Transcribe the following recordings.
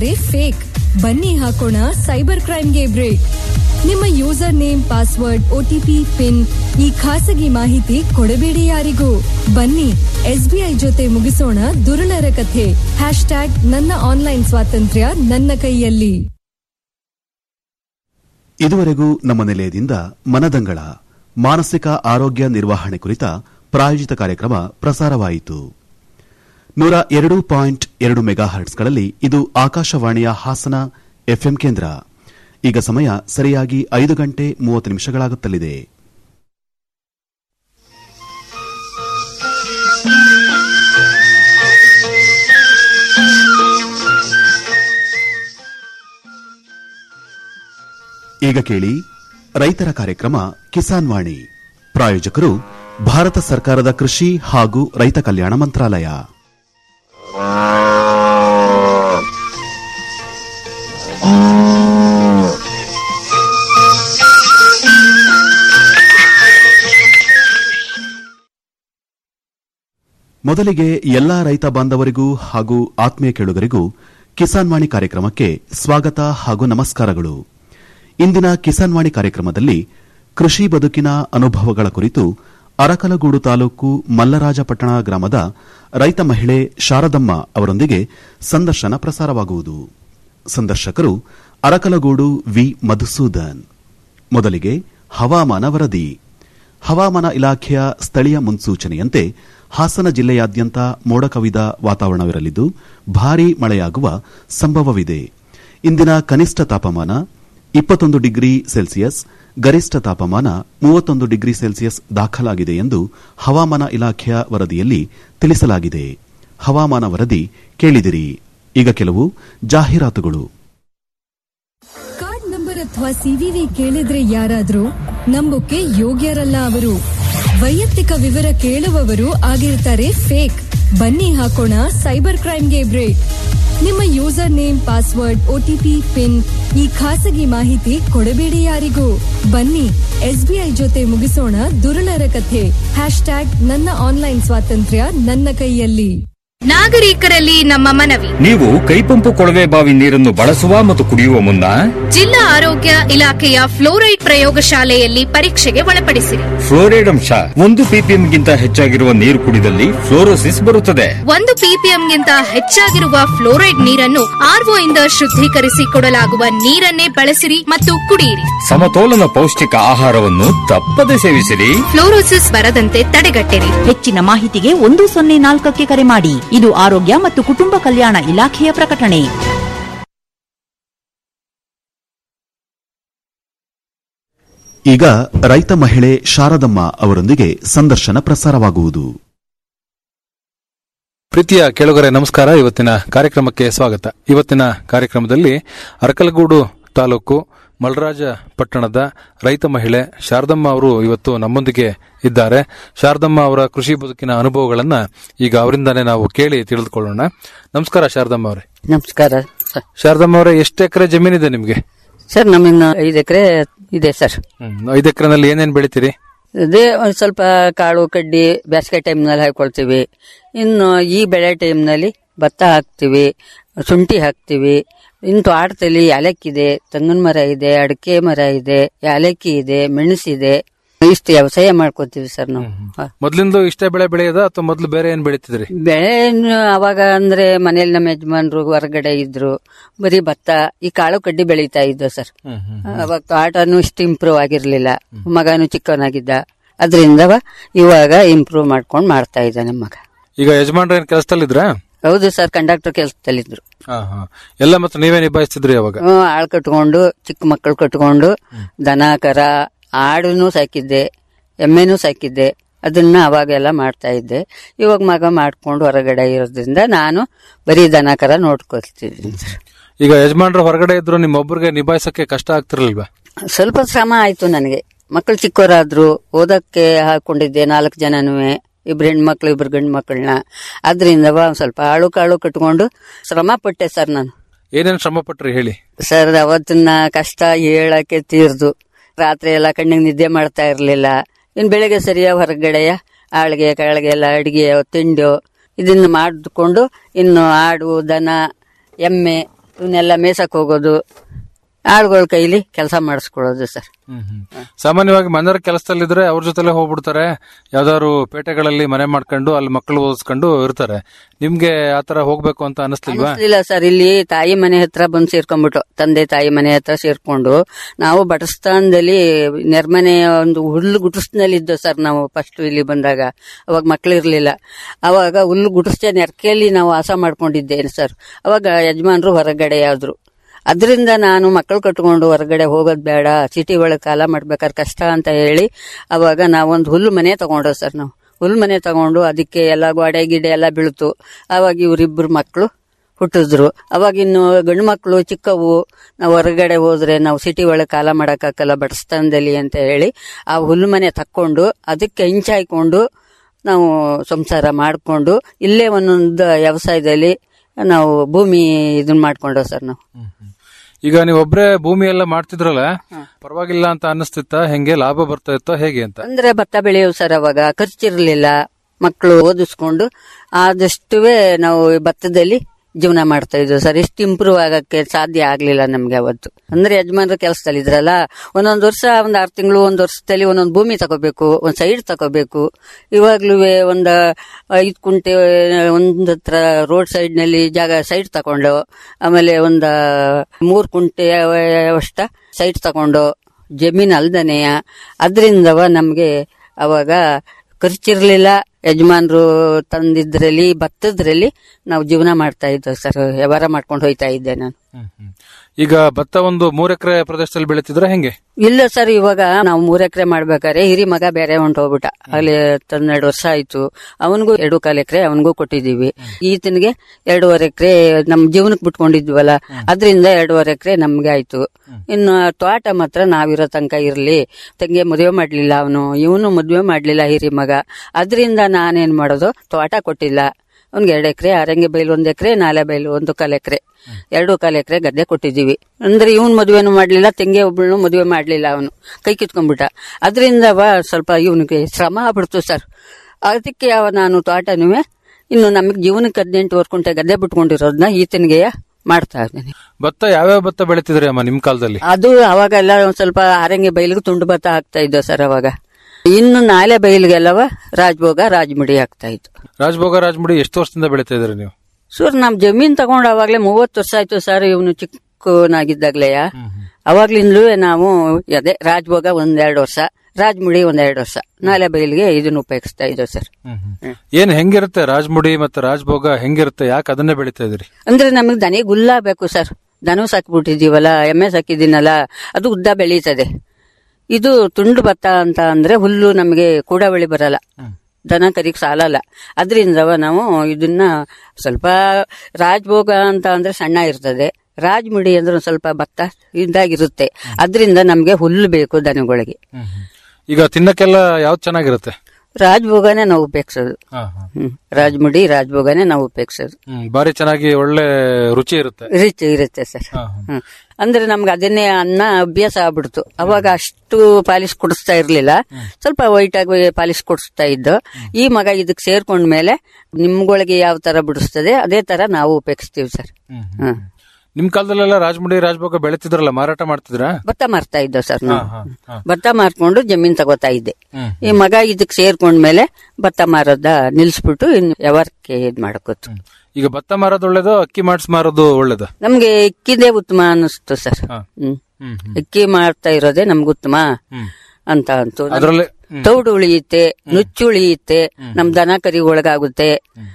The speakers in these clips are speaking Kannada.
ಆಗಿರ್ತಾರೆ ಫೇಕ್ ಬನ್ನಿ ಹಾಕೋಣ ಸೈಬರ್ ಕ್ರೈಮ್ಗೆ ಬ್ರೇಕ್ ನಿಮ್ಮ user name password OTP PIN ಈ ಖಾಸಗಿ ಮಾಹಿತಿ ಕೊಡಬೇಡಿ ಯಾರಿಗೂ ಬನ್ನಿ ಎಸ್ಬಿಐ ಜೊತೆ ಮುಗಿಸೋಣ ದುರುಳರ ಕಥೆ ಹ್ಯಾಶ್ ಟ್ಯಾಗ್ ನನ್ನ ಆನ್ಲೈನ್ ಸ್ವಾತಂತ್ರ್ಯ ನನ್ನ ಕೈಯಲ್ಲಿ ಇದುವರೆಗೂ ನಮ್ಮ ನಿಲಯದಿಂದ ಮನದಂಗಳ ಮಾನಸಿಕ ಆರೋಗ್ಯ ನಿರ್ವಹಣೆ ಕುರಿತ ಪ್ರಾಯೋಜಿತ ಕಾರ್ಯಕ್ರಮ ಪ್ರಸಾರವಾಯಿತು ನೂರ ಎರಡು ಪಾಯಿಂಟ್ ಎರಡು ಮೆಗಾಹರ್ಟ್ಸ್ಗಳಲ್ಲಿ ಇದು ಆಕಾಶವಾಣಿಯ ಹಾಸನ ಎಫ್ಎಂ ಕೇಂದ್ರ ಈಗ ಸಮಯ ಸರಿಯಾಗಿ ಐದು ಗಂಟೆ ಮೂವತ್ತು ನಿಮಿಷಗಳಾಗುತ್ತಲಿದೆ ಈಗ ಕೇಳಿ ರೈತರ ಕಾರ್ಯಕ್ರಮ ಕಿಸಾನ್ ವಾಣಿ ಪ್ರಾಯೋಜಕರು ಭಾರತ ಸರ್ಕಾರದ ಕೃಷಿ ಹಾಗೂ ರೈತ ಕಲ್ಯಾಣ ಮಂತ್ರಾಲಯ ಮೊದಲಿಗೆ ಎಲ್ಲಾ ರೈತ ಬಾಂಧವರಿಗೂ ಹಾಗೂ ಆತ್ಮೀಯ ಕೇಳುಗರಿಗೂ ಕಿಸಾನ್ ವಾಣಿ ಕಾರ್ಯಕ್ರಮಕ್ಕೆ ಸ್ವಾಗತ ಹಾಗೂ ನಮಸ್ಕಾರಗಳು ಇಂದಿನ ಕಿಸಾನ್ ವಾಣಿ ಕಾರ್ಯಕ್ರಮದಲ್ಲಿ ಕೃಷಿ ಬದುಕಿನ ಅನುಭವಗಳ ಕುರಿತು ಅರಕಲಗೂಡು ತಾಲೂಕು ಮಲ್ಲರಾಜಪಟ್ಟಣ ಗ್ರಾಮದ ರೈತ ಮಹಿಳೆ ಶಾರದಮ್ಮ ಅವರೊಂದಿಗೆ ಸಂದರ್ಶನ ಪ್ರಸಾರವಾಗುವುದು ಸಂದರ್ಶಕರು ಅರಕಲಗೂಡು ವಿ ಮಧುಸೂದನ್ ಮೊದಲಿಗೆ ಹವಾಮಾನ ವರದಿ ಹವಾಮಾನ ಇಲಾಖೆಯ ಸ್ಥಳೀಯ ಮುನ್ಸೂಚನೆಯಂತೆ ಹಾಸನ ಜಿಲ್ಲೆಯಾದ್ಯಂತ ಮೋಡ ಕವಿದ ವಾತಾವರಣವಿರಲಿದ್ದು ಭಾರೀ ಮಳೆಯಾಗುವ ಸಂಭವವಿದೆ ಇಂದಿನ ಕನಿಷ್ಠ ತಾಪಮಾನ ಇಪ್ಪತ್ತೊಂದು ಡಿಗ್ರಿ ಸೆಲ್ಸಿಯಸ್ ಗರಿಷ್ಠ ತಾಪಮಾನ ಮೂವತ್ತೊಂದು ಡಿಗ್ರಿ ಸೆಲ್ಸಿಯಸ್ ದಾಖಲಾಗಿದೆ ಎಂದು ಹವಾಮಾನ ಇಲಾಖೆಯ ವರದಿಯಲ್ಲಿ ತಿಳಿಸಲಾಗಿದೆ ಹವಾಮಾನ ವರದಿ ಕೇಳಿದಿರಿ ಈಗ ಕೆಲವು ಜಾಹೀರಾತುಗಳು ಕಾರ್ಡ್ ನಂಬರ್ ಅಥವಾ ಸಿವಿವಿ ಕೇಳಿದ್ರೆ ಯಾರಾದ್ರೂ ನಂಬಕ್ಕೆ ಯೋಗ್ಯರಲ್ಲ ಅವರು ವೈಯಕ್ತಿಕ ವಿವರ ಕೇಳುವವರು ಆಗಿರ್ತಾರೆ ಫೇಕ್ ಬನ್ನಿ ಹಾಕೋಣ ಸೈಬರ್ ಕ್ರೈಮ್ಗೆ ಬ್ರೇಕ್ ನಿಮ್ಮ user name password OTP PIN ಈ ಖಾಸಗಿ ಮಾಹಿತಿ ಕೊಡಬೇಡಿ ಯಾರಿಗೂ ಬನ್ನಿ ಎಸ್ಬಿಐ ಜೊತೆ ಮುಗಿಸೋಣ ದುರುಳರ ಕಥೆ ಹ್ಯಾಶ್ ಟ್ಯಾಗ್ ನನ್ನ ಆನ್ಲೈನ್ ಸ್ವಾತಂತ್ರ್ಯ ನನ್ನ ಕೈಯಲ್ಲಿ ನಾಗರಿಕರಲ್ಲಿ ನಮ್ಮ ಮನವಿ ನೀವು ಕೈಪಂಪು ಕೊಳವೆ ಬಾವಿ ನೀರನ್ನು ಬಳಸುವ ಮತ್ತು ಕುಡಿಯುವ ಮುನ್ನ ಜಿಲ್ಲಾ ಆರೋಗ್ಯ ಇಲಾಖೆಯ ಫ್ಲೋರೈಡ್ ಪ್ರಯೋಗಶಾಲೆಯಲ್ಲಿ ಪರೀಕ್ಷೆಗೆ ಒಳಪಡಿಸಿರಿ ಫ್ಲೋರೈಡ್ ಅಂಶ ಒಂದು ಪಿಪಿಎಂಗಿಂತ ಹೆಚ್ಚಾಗಿರುವ ನೀರು ಕುಡಿದಲ್ಲಿ ಫ್ಲೋರೋಸಿಸ್ ಬರುತ್ತದೆ ಒಂದು ಪಿಪಿಎಂಗಿಂತ ಹೆಚ್ಚಾಗಿರುವ ಫ್ಲೋರೈಡ್ ನೀರನ್ನು ಆರ್ಒ ಇಂದ ಶುದ್ಧೀಕರಿಸಿ ಕೊಡಲಾಗುವ ನೀರನ್ನೇ ಬಳಸಿರಿ ಮತ್ತು ಕುಡಿಯಿರಿ ಸಮತೋಲನ ಪೌಷ್ಟಿಕ ಆಹಾರವನ್ನು ತಪ್ಪದೆ ಸೇವಿಸಿರಿ ಫ್ಲೋರೋಸಿಸ್ ಬರದಂತೆ ತಡೆಗಟ್ಟಿರಿ ಹೆಚ್ಚಿನ ಮಾಹಿತಿಗೆ ಒಂದು ಸೊನ್ನೆ ನಾಲ್ಕಕ್ಕೆ ಕರೆ ಮಾಡಿ ಇದು ಆರೋಗ್ಯ ಮತ್ತು ಕುಟುಂಬ ಕಲ್ಯಾಣ ಇಲಾಖೆಯ ಪ್ರಕಟಣೆ ಈಗ ರೈತ ಮಹಿಳೆ ಶಾರದಮ್ಮ ಅವರೊಂದಿಗೆ ಸಂದರ್ಶನ ಪ್ರಸಾರವಾಗುವುದು ಪ್ರೀತಿಯ ಕೆಳಗರೆ ನಮಸ್ಕಾರ ಇವತ್ತಿನ ಕಾರ್ಯಕ್ರಮಕ್ಕೆ ಸ್ವಾಗತ ಇವತ್ತಿನ ಕಾರ್ಯಕ್ರಮದಲ್ಲಿ ಅರಕಲಗೂಡು ತಾಲೂಕು ಮಲರಾಜ ಪಟ್ಟಣದ ರೈತ ಮಹಿಳೆ ಶಾರದಮ್ಮ ಅವರು ಇವತ್ತು ನಮ್ಮೊಂದಿಗೆ ಇದ್ದಾರೆ ಶಾರದಮ್ಮ ಅವರ ಕೃಷಿ ಬದುಕಿನ ಅನುಭವಗಳನ್ನ ಈಗ ಅವರಿಂದಾನೇ ನಾವು ಕೇಳಿ ತಿಳಿದುಕೊಳ್ಳೋಣ ನಮಸ್ಕಾರ ಶಾರದಮ್ಮ ಅವರೇ ನಮಸ್ಕಾರ ಸರ್. ಶಾರದಮ್ಮ ಅವರೇ ಎಷ್ಟು ಎಕರೆ ಜಮೀನಿದೆ ನಿಮ್ಗೆ ಸರ್ ನಮ್ಮಿನ್ನು ಐದು ಎಕರೆ ಇದೆ ಸರ್ ಐದು ಎಕರೆನಲ್ಲಿ ಏನೇನ್ ಬೆಳಿತೀರಿ ಅದೇ ಒಂದ್ ಸ್ವಲ್ಪ ಕಾಳು ಕಡ್ಡಿ ಬೇಸಿಗೆ ಟೈಮ್ನಲ್ಲಿ ಹಾಕೊಳ್ತೀವಿ ಇನ್ನು ಈ ಬೆಳೆ ಟೈಮ್ನಲ್ಲಿ ಭತ್ತ ಹಾಕ್ತಿವಿ ಶುಂಠಿ ಹಾಕ್ತಿವಿ ಇನ್ನು ತೋಟದಲ್ಲಿ ಯಾಲಕ್ಕಿದೆ ತೆಂಗಿನ ಮರ ಇದೆ ಅಡಿಕೆ ಮರ ಇದೆ ಯಾಲಕ್ಕಿ ಇದೆ ಮೆಣಸಿದೆ ಇಷ್ಟು ವ್ಯವಸಾಯ ಮಾಡ್ಕೋತೀವಿ ಸರ್ ನಾವು ಹ. ಮೊದ್ಲಿಂದ ಇಷ್ಟೇ ಬೆಳೆ ಬೆಳೆಯದ ಅಥವಾ ಮೊದ್ಲು ಬೇರೆ ಏನ್ ಬೆಳಿತಿದ್ರಿ ಬೆಳೆ ಏನು ಅವಾಗ ಅಂದ್ರೆ ಮನೇಲಿ ನಮ್ಮ ಯಜಮಾನ್ರು ಹೊರಗಡೆ ಇದ್ರು ಬರೀ ಭತ್ತ ಈ ಕಾಳು ಕಡ್ಡಿ ಬೆಳೀತಾ ಇದ್ದ ಸರ್ ಅವಾಗ ತೋಟನು ಇಷ್ಟು ಇಂಪ್ರೂವ್ ಆಗಿರ್ಲಿಲ್ಲ ಮಗನು ಚಿಕ್ಕವನಾಗಿದ್ದ ಅದರಿಂದ ಇವಾಗ ಇಂಪ್ರೂವ್ ಮಾಡ್ಕೊಂಡು ಮಾಡ್ತಾ ಇದ್ದಾನೆ ಮಗ ಈಗ ಯಜಮಾನ್ರ ಏನ್ ಕೆಲಸದಲ್ಲಿದ್ರಾ ಹೌದು ಸರ್ ಕಂಡಕ್ಟರ್ ಕೆಲಸದಲ್ಲಿದ್ರು ಹಾ ಹಾ ಎಲ್ಲ ಮತ್ತೆ ನೀವೇ ನಿಭಾಯಿಸ್ತಿದ್ರಿ ಅವಾಗ ಹ್ಮ್, ಆಳ್ ಕಟ್ಕೊಂಡು ಚಿಕ್ಕ ಮಕ್ಕಳು ಕಟ್ಕೊಂಡು ದನ ಕರ ಆಡುನು ಸಾಕಿದ್ದೆ ಎಮ್ಮೆನೂ ಸಾಕಿದ್ದೆ ಅದನ್ನ ಅವಾಗೆಲ್ಲ ಮಾಡ್ತಾ ಇದ್ದೆ ಇವಾಗ ಮಗ ಮಾಡ್ಕೊಂಡು ಹೊರಗಡೆ ಇರೋದ್ರಿಂದ ನಾನು ಬರೀ ದನ ಕರ ನೋಡ್ಕೊಳ್ತಿದ್ದೀನಿ ಸರ್ ಈಗ ಯಜಮಾನ್ರ ಹೊರಗಡೆ ಇದ್ರು ನಿಮ್ಮೊಬ್ಬರಿಗೆ ನಿಭಾಯಿಸಕ್ಕೆ ಕಷ್ಟ ಆಗ್ತಿರ್ಲಿಲ್ವಾ ಸ್ವಲ್ಪ ಶ್ರಮ ಆಯ್ತು ನನಗೆ ಮಕ್ಕಳು ಚಿಕ್ಕವರಾದ್ರು ಓದಕ್ಕೆ ಹಾಕೊಂಡಿದ್ದೆ ನಾಲ್ಕು ಜನನೂ ಇಬ್ರು ಹೆಣ್ಮಕ್ಳು ಇಬ್ರು ಗಂಡು ಮಕ್ಕಳನ್ನ ಅದರಿಂದ ಒಂದ್ ಸ್ವಲ್ಪ ಆಳು ಕಾಳು ಕಟ್ಕೊಂಡು ಶ್ರಮ ಪಟ್ಟೆ ಸರ್ ನಾನು ಏನೇನ್ ಶ್ರಮ ಪಟ್ರಿ ಹೇಳಿ ಸರ್ ಅವತ್ತಿನ ಕಷ್ಟ ಹೇಳಕ್ಕೆ ತೀರ್ದು ರಾತ್ರಿ ಎಲ್ಲ ಕಣ್ಣಿಗೆ ನಿದ್ದೆ ಮಾಡ್ತಾ ಇರ್ಲಿಲ್ಲ ಇನ್ ಬೆಳಿಗ್ಗೆ ಸರಿಯ ಹೊರಗಡೆಯ ಆಳ್ಗೆ ಕೆಳಗೆ ಎಲ್ಲ ಅಡಿಗೆ ತಿಂಡಿ ಇದನ್ನ ಮಾಡಿಕೊಂಡು ಇನ್ನು ಆಡು ದನ ಎಮ್ಮೆ ಇವನ್ನೆಲ್ಲ ಮೇಸಕ್ ಹೋಗೋದು ಆಳುಗಳ ಕೈಲಿ ಕೆಲಸ ಮಾಡಿಸ್ಕೊಳ್ಳೋದು ಸರ್ ಸಾಮಾನ್ಯವಾಗಿ ಮನೆಯವ್ರ ಕೆಲಸದಲ್ಲಿದ್ರೆ ಅವ್ರ ಜೊತೆಲೆ ಹೋಗ್ಬಿಡ್ತಾರೆ ಯಾವ್ದಾದ್ರು ಪೇಟೆಗಳಲ್ಲಿ ಮನೆ ಮಾಡ್ಕೊಂಡು ಅಲ್ಲಿ ಮಕ್ಕಳು ಓದಿಸ್ಕೊಂಡು ಇರ್ತಾರೆ ನಿಮ್ಗೆ ಆತರ ಹೋಗ್ಬೇಕು ಅಂತ ಅನಿಸ್ಲಿಲ್ವಾ ಇಲ್ಲ ಸರ್ ಇಲ್ಲಿ ತಾಯಿ ಮನೆ ಹತ್ರ ಬಂದು ಸೇರ್ಕೊಂಡ್ಬಿಟ್ಟು ತಂದೆ ತಾಯಿ ಮನೆ ಹತ್ರ ಸೇರ್ಕೊಂಡು ನಾವು ಬಟಸ್ಥಾನದಲ್ಲಿ ನೆರ್ಮನೆ ಒಂದು ಹುಲ್ಲು ಗುಡಿಸ್ನಲ್ಲಿ ಇದ್ದೋ ಸರ್ ನಾವು ಫಸ್ಟ್ ಇಲ್ಲಿ ಬಂದಾಗ ಅವಾಗ ಮಕ್ಳು ಇರ್ಲಿಲ್ಲ ಅವಾಗ ಹುಲ್ಲು ಗುಡಿಸ್ತೆ ನೆರ್ಕೆಯಲ್ಲಿ ನಾವು ವಾಸ ಮಾಡ್ಕೊಂಡಿದ್ದೇನೆ ಸರ್ ಅವಾಗ ಯಜಮಾನ್ರು ಹೊರಗಡೆ ಯಾವ್ದ್ರು ಅದರಿಂದ ನಾನು ಮಕ್ಕಳು ಕಟ್ಕೊಂಡು ಹೊರಗಡೆ ಹೋಗೋದು ಬೇಡ ಸಿಟಿ ಒಳಗೆ ಕಾಲ ಮಾಡ್ಬೇಕಾದ್ರೆ ಕಷ್ಟ ಅಂತ ಹೇಳಿ ಅವಾಗ ನಾವೊಂದು ಹುಲ್ಲು ಮನೆ ತಗೊಂಡೋ ಸರ್ ನಾವು ಹುಲ್ಲು ಮನೆ ತಗೊಂಡು ಅದಕ್ಕೆ ಎಲ್ಲ ಗೋಡೆ ಗಿಡೆ ಎಲ್ಲ ಬೀಳ್ತು ಅವಾಗ ಇವರಿಬ್ಬರು ಮಕ್ಕಳು ಹುಟ್ಟಿದ್ರು ಅವಾಗ ಇನ್ನು ಗಂಡು ಮಕ್ಕಳು ಚಿಕ್ಕವು ನಾವು ಹೊರಗಡೆ ಹೋದ್ರೆ ನಾವು ಸಿಟಿ ಒಳಗೆ ಕಾಲ ಮಾಡೋಕ್ಕಾಗಲ್ಲ ಬಡಸ್ತಾನದಲ್ಲಿ ಅಂತ ಹೇಳಿ ಆ ಹುಲ್ಲು ಮನೆ ತಕ್ಕೊಂಡು ಅದಕ್ಕೆ ಹಿಂಚಾಯ್ಕೊಂಡು ನಾವು ಸಂಸಾರ ಮಾಡಿಕೊಂಡು ಇಲ್ಲೇ ಒಂದೊಂದು ವ್ಯವಸಾಯದಲ್ಲಿ ನಾವು ಭೂಮಿ ಇದನ್ನ ಮಾಡ್ಕೊಂಡೋ ಸರ್ ನಾವು ಈಗ ನೀವೊಬ್ರೇ ಭೂಮಿ ಎಲ್ಲ ಮಾಡ್ತಿದ್ರಲ್ಲ ಪರವಾಗಿಲ್ಲ ಅಂತ ಅನಿಸ್ತಿತ್ತ ಹೆಂಗೆ ಲಾಭ ಬರ್ತಾ ಇತ್ತೋ ಹೇಗೆ ಅಂತ ಅಂದ್ರೆ ಭತ್ತ ಬೆಳೆಯವು ಸರ್ ಅವಾಗ ಖರ್ಚಿರ್ಲಿಲ್ಲ ಮಕ್ಕಳು ಓದಿಸ್ಕೊಂಡು ಆದಷ್ಟುವೇ ನಾವು ಭತ್ತದಲ್ಲಿ ಜೀವನ ಮಾಡ್ತಾ ಇದ್ವಿ ಸರ್ ಎಷ್ಟು ಇಂಪ್ರೂವ್ ಆಗಕ್ಕೆ ಸಾಧ್ಯ ಆಗ್ಲಿಲ್ಲ ನಮ್ಗೆ ಅವತ್ತು ಅಂದ್ರೆ ಯಜಮಾನ್ರ ಕೆಲಸದಲ್ಲಿ ಇದ್ರಲ್ಲ ಒಂದೊಂದು ವರ್ಷ ಒಂದ್ ಆರು ತಿಂಗಳು ಒಂದ್ ವರ್ಷದಲ್ಲಿ ಒಂದೊಂದು ಭೂಮಿ ತಗೋಬೇಕು ಒಂದ್ ಸೈಡ್ ತಗೋಬೇಕು ಇವಾಗ್ಲೂ ಒಂದ್ ಐದ್ ಕುಂಟೆ ಒಂದ್ ಹತ್ರ ರೋಡ್ ಸೈಡ್ ನಲ್ಲಿ ಜಾಗ ಸೈಡ್ ತಕೊಂಡು ಆಮೇಲೆ ಒಂದ ಮೂರ್ ಕುಂಟೆ ಅಷ್ಟ ಸೈಡ್ ತಕೊಂಡು ಜಮೀನ್ ಅಲ್ದನೆಯ ಅದರಿಂದವ ನಮ್ಗೆ ಅವಾಗ ಖರ್ಚಿರ್ಲಿಲ್ಲ ಯಜಮಾನ್ರು ತಂದಿದ್ರಲ್ಲಿ ಭತ್ತದ್ರಲ್ಲಿ ನಾವು ಜೀವನ ಮಾಡ್ತಾ ಇದ್ದೋ ಸರ್ ವ್ಯವಹಾರ ಮಾಡ್ಕೊಂಡು ಹೋಯ್ತಾ ಇದ್ದೆ ನಾನು ಈಗ ಭತ್ತ ಒಂದು ಮೂರ್ ಎಕರೆ ಪ್ರದೇಶದಲ್ಲಿ ಬೆಳೀತಿದ್ರೆ ಹೆಂಗೆ ಇಲ್ಲ ಸರ್ ಇವಾಗ ನಾವು ಮೂರ್ ಎಕರೆ ಮಾಡ್ಬೇಕಾದ್ರೆ ಹಿರಿ ಮಗ ಬೇರೆ ಹೊಂಟೋಗ್ಬಿಟ್ಟ ಅಲ್ಲಿ ಹನ್ನೆರಡು ವರ್ಷ ಆಯ್ತು ಅವನಿಗೂ ಎರಡು ಕಾಲ್ ಎಕರೆ ಅವನಿಗೂ ಕೊಟ್ಟಿದೀವಿ ಈತನಿಗೆ ಎರಡೂವರೆ ಎಕರೆ ನಮ್ ಜೀವನಕ್ಕೆ ಬಿಟ್ಕೊಂಡಿದ್ವಲ್ಲ ಅದರಿಂದ ಎರಡೂವರೆ ಎಕರೆ ನಮ್ಗೆ ಆಯ್ತು ಇನ್ನು ತೋಟ ಮಾತ್ರ ನಾವಿರೋ ತನಕ ಇರ್ಲಿ ತಂಗೆ ಮದುವೆ ಮಾಡ್ಲಿಲ್ಲ ಅವನು ಇವನು ಮದುವೆ ಮಾಡ್ಲಿಲ್ಲ ಹಿರಿ ಮಗ ಅದರಿಂದ ನಾನೇನ್ ಮಾಡೋದು ತೋಟ ಕೊಟ್ಟಿಲ್ಲ ಅವ್ನಿಗೆ ಎರಡು ಎಕರೆ ಆರಂಗಿ ಬೈಲು ಒಂದ್ ಎಕರೆ ನಾಲೆ ಬೈಲು ಒಂದು ಕಾಲ್ ಎಕರೆ ಎರಡು ಕಾಲ್ ಎಕರೆ ಗದ್ದೆ ಕೊಟ್ಟಿದ್ದೀವಿ ಅಂದ್ರೆ ಇವನ್ ಮದುವೆನೂ ಮಾಡ್ಲಿಲ್ಲ ತೆಂಗೆ ಒಬ್ಬಳನ್ನು ಮದುವೆ ಮಾಡ್ಲಿಲ್ಲ ಅವನು ಕೈ ಕಿತ್ಕೊಂಡ್ಬಿಟ್ಟ ಅದರಿಂದ ಸ್ವಲ್ಪ ಇವನಿಗೆ ಶ್ರಮ ಆಗ್ಬಿಡ್ತು ಸರ್ ಅದಕ್ಕೆ ಅವ ನಾನು ತೋಟನುವೆ ಇನ್ನು ನಮಗೆ ಜೀವನಕ್ಕೆ ಹದಿನೆಂಟು ವರ್ಷ ಗದ್ದೆ ಬಿಟ್ಕೊಂಡಿರೋದನ್ನ ಈತನಿಗೆ ಮಾಡ್ತಾ ಇದ್ದೇನೆ ಭತ್ತ ಯಾವ್ಯಾವ ಭತ್ತ ಬೆಳೀತಿದ್ರಿ ಅಮ್ಮ ನಿಮ್ ಕಾಲದಲ್ಲಿ ಅದು ಅವಾಗೆಲ್ಲ ಒಂದ್ ಸ್ವಲ್ಪ ಆರಂಗಿ ಬೈಲಿಗೆ ತುಂಡು ಭತ್ತ ಹಾಕ್ತಾ ಇದ್ದೋ ಸರ್ ಅವಾಗ ಇನ್ನು ನಾಲೆ ಬೈಲಿಗೆಲ್ಲವ ರಾಜ್ಭೋಗ ರಾಜಮುಡಿ ಆಗ್ತಾ ಇತ್ತು ರಾಜಭೋಗ ರಾಜಮುಡಿ ಎಷ್ಟು ವರ್ಷದಿಂದ ಬೆಳೀತಾ ಇದ್ರಿ ನೀವು ಸರ್ ನಮ್ ಜಮೀನ್ ತಗೊಂಡ್ ಅವಾಗ್ಲೇ ಮೂವತ್ತು ವರ್ಷ ಆಯ್ತು ಸರ್ ಇವನು ಚಿಕ್ಕನಾಗಿದ್ದಾಗ್ಲೆಯ ಅವಾಗ್ಲಿಂದಲೂ ನಾವು ಅದೇ ರಾಜ್ಭೋಗ ಒಂದೆರಡು ವರ್ಷ ರಾಜಮುಡಿ ಒಂದೆರಡು ವರ್ಷ ನಾಲೆ ಬೈಲಿಗೆ ಇದನ್ನ ಉಪಯೋಗಿಸ್ತಾ ಇದ್ದೋ ಸರ್ ಏನ್ ಹೆಂಗಿರುತ್ತೆ ರಾಜಮುಡಿ ಮತ್ತೆ ರಾಜಭೋಗ ಹೆಂಗಿರುತ್ತೆ ಯಾಕೆ ಅದನ್ನೇ ಬೆಳೀತಾ ಇದ್ರಿ ಅಂದ್ರೆ ನಮಗ್ ದನಿ ಗುಲ್ಲ ಬೇಕು ಸರ್ ದನ ಸಾಕ್ಬಿಟ್ಟಿದೀವಲ್ಲ ಎಮ್ಮೆ ಸಾಕಿದ್ದೀನಲ್ಲ ಅದು ಉದ್ದ ಬೆಳೀತದೆ ಇದು ತುಂಡು ಭತ್ತ ಅಂತ ಅಂದ್ರೆ ಹುಲ್ಲು ನಮಗೆ ಕೂಡ ಬೆಳಿ ಬರಲ್ಲ ದನ ಕರಿಗ್ ಸಾಲಲ್ಲ ಅದರಿಂದ ನಾವು ಇದನ್ನ ಸ್ವಲ್ಪ ರಾಜ್ಭೋಗ ಅಂತ ಅಂದ್ರೆ ಸಣ್ಣ ಇರ್ತದೆ ರಾಜ್ಮುಡಿ ಅಂದ್ರೆ ಒಂದ್ ಸ್ವಲ್ಪ ಭತ್ತ ಇದಾಗಿರುತ್ತೆ ಅದರಿಂದ ನಮ್ಗೆ ಹುಲ್ಲು ಬೇಕು ದನಗಳಿಗೆ ಈಗ ತಿನ್ನಕ್ಕೆಲ್ಲ ಯಾವ್ದು ಚೆನ್ನಾಗಿರುತ್ತೆ ರಾಜ್ಭೋಗನೇ ನಾವು ಉಪಯೋಗಿಸೋದು ಹ್ಮ್ ರಾಜ್ಮುಡಿ ರಾಜ್ಭೋಗನೇ ನಾವು ಉಪಯೋಗಿಸೋದು ಹ್ಮ್ ಬಾರಿ ಚೆನ್ನಾಗಿ ಒಳ್ಳೆ ರುಚಿ ಇರುತ್ತೆ ರುಚಿ ಇರುತ್ತೆ ಸರ್ ಹ್ಮ್. ಅಂದ್ರೆ ನಮ್ಗೆ ಅದನ್ನೇ ಅನ್ನ ಅಭ್ಯಾಸ ಆಗ್ಬಿಡ್ತು ಅವಾಗ ಅಷ್ಟು ಪಾಲಿಶ್ ಕೊಡಿಸ್ತಾ ಇರ್ಲಿಲ್ಲ ಸ್ವಲ್ಪ ವೈಟ್ ಆಗಿ ಪಾಲಿಶ್ ಕೊಡಿಸ್ತಾ ಇದ್ದು ಈ ಮಗ ಇದಕ್ಕೆ ಸೇರ್ಕೊಂಡ್ಮೇಲೆ ನಿಮ್ಗಳಿಗೆ ಯಾವ ತರ ಬಿಡಿಸ್ತದೆ ಅದೇ ತರ ನಾವು ಉಪಯೋಗಿಸ್ತೀವಿ ಸರ್ ಹ್ಮ್ ನಿಮ್ ಕಾಲದಲ್ಲೆಲ್ಲ ರಾಜಮುಡಿ ರಾಜಭೋಗ ಬೆಳೀತಿದ್ರಲ್ಲ ಮಾರಾಟ ಮಾಡ್ತಿದ್ರಾ ಭತ್ತ ಮಾರ್ತಾ ಇದ್ದೋ ಸರ್ ನಾವು ಭತ್ತ ಮಾರ್ಕೊಂಡು ಜಮೀನ್ ತಗೋತಾ ಇದ್ದೆ ಈ ಮಗ ಇದಕ್ಕೆ ಸೇರ್ಕೊಂಡ್ಮೇಲೆ ಭತ್ತ ಮಾರೋದ ನಿಲ್ಸ್ಬಿಟ್ಟು ಇನ್ನು ವ್ಯವಹಾರಕ್ಕೆ ಇದ್ ಮಾಡಕೋತು ಈಗ ಭತ್ತ ಮಾರೋದು ಒಳ್ಳೇದು ಅಕ್ಕಿ ಮಾಡಿಸ್ ಮಾರೋದು ಒಳ್ಳೇದು ನಮ್ಗೆ ಇಕ್ಕಿದೆ ಉತ್ತಮ ಅನಿಸ್ತು ಸರ್ ಹ್ಮ್ ಅಕ್ಕಿ ಮಾಡ್ತಾ ಇರೋದೇ ನಮ್ಗೆ ಉತ್ತಮ ಅಂತ ಅಂತು ನಮ್ಗೆ ಅದ್ರಲ್ಲಿ ತೌಡು ಉಳಿಯುತ್ತೆ ನುಚ್ಚು ಉಳಿಯುತ್ತೆ ನಮ್ ದನ ಕರಿ ಒಳಗಾಗುತ್ತೆ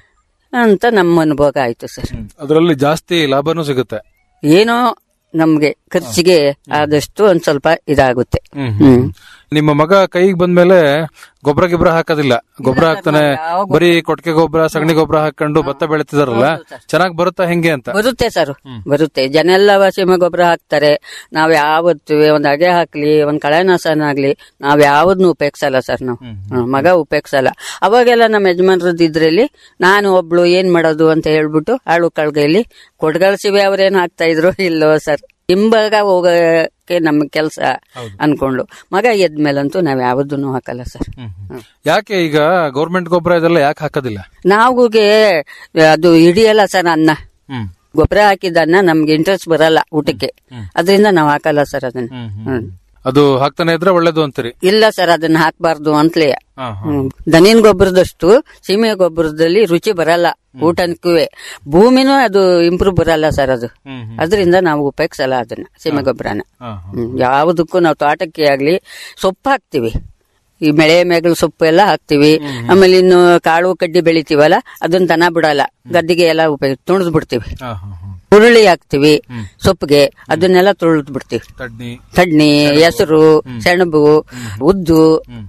ಅಂತ ನಮ್ಮ ಅನುಭವ ಆಯ್ತು ಸರ್ ಅದರಲ್ಲಿ ಜಾಸ್ತಿ ಲಾಭನೂ ಸಿಗುತ್ತೆ ಏನೋ ನಮ್ಗೆ ಖರ್ಚಿಗೆ ಆದಷ್ಟು ಒಂದ್ ಸ್ವಲ್ಪ ಇದಾಗುತ್ತೆ ಹ್ಮ್. ಹ್ಮ್ ನಿಮ್ಮ ಮಗ ಕೈಗೆ ಬಂದ್ಮೇಲೆ ಗೊಬ್ಬರ ಗಿಬ್ರ ಹಾಕೋದಿಲ್ಲ ಗೊಬ್ಬರ ಹಾಕ್ತಾನೆ ಬರೀ ಕೊಟ್ಟಿಗೆ ಗೊಬ್ಬರ ಸಗಣಿ ಗೊಬ್ಬರ ಹಾಕೊಂಡು ಭತ್ತ ಬೆಳೀತಿದಾರಲ್ಲ ಚೆನ್ನಾಗಿ ಬರುತ್ತಾ ಹೆಂಗೆ ಅಂತ ಬರುತ್ತೆ ಸರ್ ಬರುತ್ತೆ ಜನ ಎಲ್ಲ ಸೀಮೆ ಗೊಬ್ಬರ ಹಾಕ್ತಾರೆ ನಾವ್ ಯಾವತ್ತು ಒಂದ್ ಅಗೆ ಹಾಕ್ಲಿ ಒಂದ್ ಕಳೆನಾಶನ ನಾವ್ ಯಾವ್ದನ್ನು ಉಪಯೋಗಿಸಲ್ಲ ಸರ್ ನಾವು ಹ್ಮ್, ಮಗ ಉಪಯೋಗಿಸಲ್ಲ ಅವಾಗೆಲ್ಲ ನಮ್ಮ ಯಜಮಾನ್ರದ್ದು ಇದ್ರಲ್ಲಿ ನಾನು ಒಬ್ಳು ಏನ್ ಮಾಡೋದು ಅಂತ ಹೇಳ್ಬಿಟ್ಟು ಆಳು ಕಳ್ಗೆಯಲ್ಲಿ ಕೊಡ್ಗಳ್ಸಿವೆ ಅವ್ರೇನ್ ಹಾಕ್ತಾ ಇದ್ರು ಇಲ್ಲೋ ಸರ್ ಹಿಂಬಾಗ ಹೋಗಕ್ಕೆ ನಮ್ ಕೆಲ್ಸ ಅನ್ಕೊಂಡು ಮಗ ಎದ್ಮೇಲಂತೂ ನಾವ್ ಯಾವ್ದನ್ನು ಹಾಕಲ್ಲ ಸರ್ ಯಾಕೆ ಈಗ ಗೌರ್ಮೆಂಟ್ ಗೊಬ್ಬರ ಇದೆಲ್ಲ ಯಾಕೆ ಹಾಕೋದಿಲ್ಲ ನಾವುಗೆ ಅದು ಹಿಡಿಯಲ್ಲ ಸರ್ ಅನ್ನ ಹ್ಮ್ ಗೊಬ್ಬರ ಹಾಕಿದ್ದನ್ನ ನಮ್ಗೆ ಇಂಟ್ರೆಸ್ಟ್ ಬರಲ್ಲ ಊಟಕ್ಕೆ ಅದರಿಂದ ನಾವು ಹಾಕಲ್ಲ ಸರ್ ಅದನ್ನ ಹ್ಮ್. ಅದು ಹಾಕ್ತಾನೆ ಇದ್ರೆ ಒಳ್ಳೇದು ಅಂತೀರಿ ಇಲ್ಲ ಸರ್ ಅದನ್ನ ಹಾಕ್ಬಾರ್ದು ಅಂತಲೇ ಹಾ, ಹಾ. ಹ್ಮ್. ದನಿನ್ ಗೊಬ್ಬರದಷ್ಟು ಸೀಮೆ ಗೊಬ್ಬರದಲ್ಲಿ ರುಚಿ ಬರಲ್ಲ ಊಟಕ್ಕೂ ಭೂಮಿನೂ ಅದು ಇಂಪ್ರೂವ್ ಬರಲ್ಲ ಸರ್ ಅದು ಅದರಿಂದ ನಾವು ಉಪಯೋಗಿಸಲ್ಲ ಅದನ್ನ ಸೀಮೆ ಗೊಬ್ಬರನ ಹಾ, ಹ್ಮ್. ಯಾವುದಕ್ಕೂ ನಾವು ತೋಟಕ್ಕೆ ಆಗ್ಲಿ ಸೊಪ್ಪು ಹಾಕ್ತಿವಿ ಈ ಬೆಳೆ ಮೇಗಳು ಸೊಪ್ಪು ಎಲ್ಲ ಹಾಕ್ತಿವಿ ಆಮೇಲೆ ಇನ್ನು ಕಾಳು ಕಡ್ಡಿ ಬೆಳಿತೀವಲ್ಲ ಅದನ್ನ ದನ ಬಿಡಲ್ಲ ಗದ್ದಿಗೆ ಎಲ್ಲ ಉಪಯೋಗ ತುಣಿದ್ ಬಿಡ್ತೀವಿ ಹಾ, ಹಾ, ಹಾ. ಹುರುಳಿ ಹಾಕ್ತಿವಿ ಸೊಪ್ಪಿಗೆ ಅದನ್ನೆಲ್ಲ ತುಳಿದ್ ಬಿಡ್ತೀವಿ ತಡ್ನಿ ತಡ್ನಿ ಹೆಸರು ಸೆಣಬು ಉದ್ದು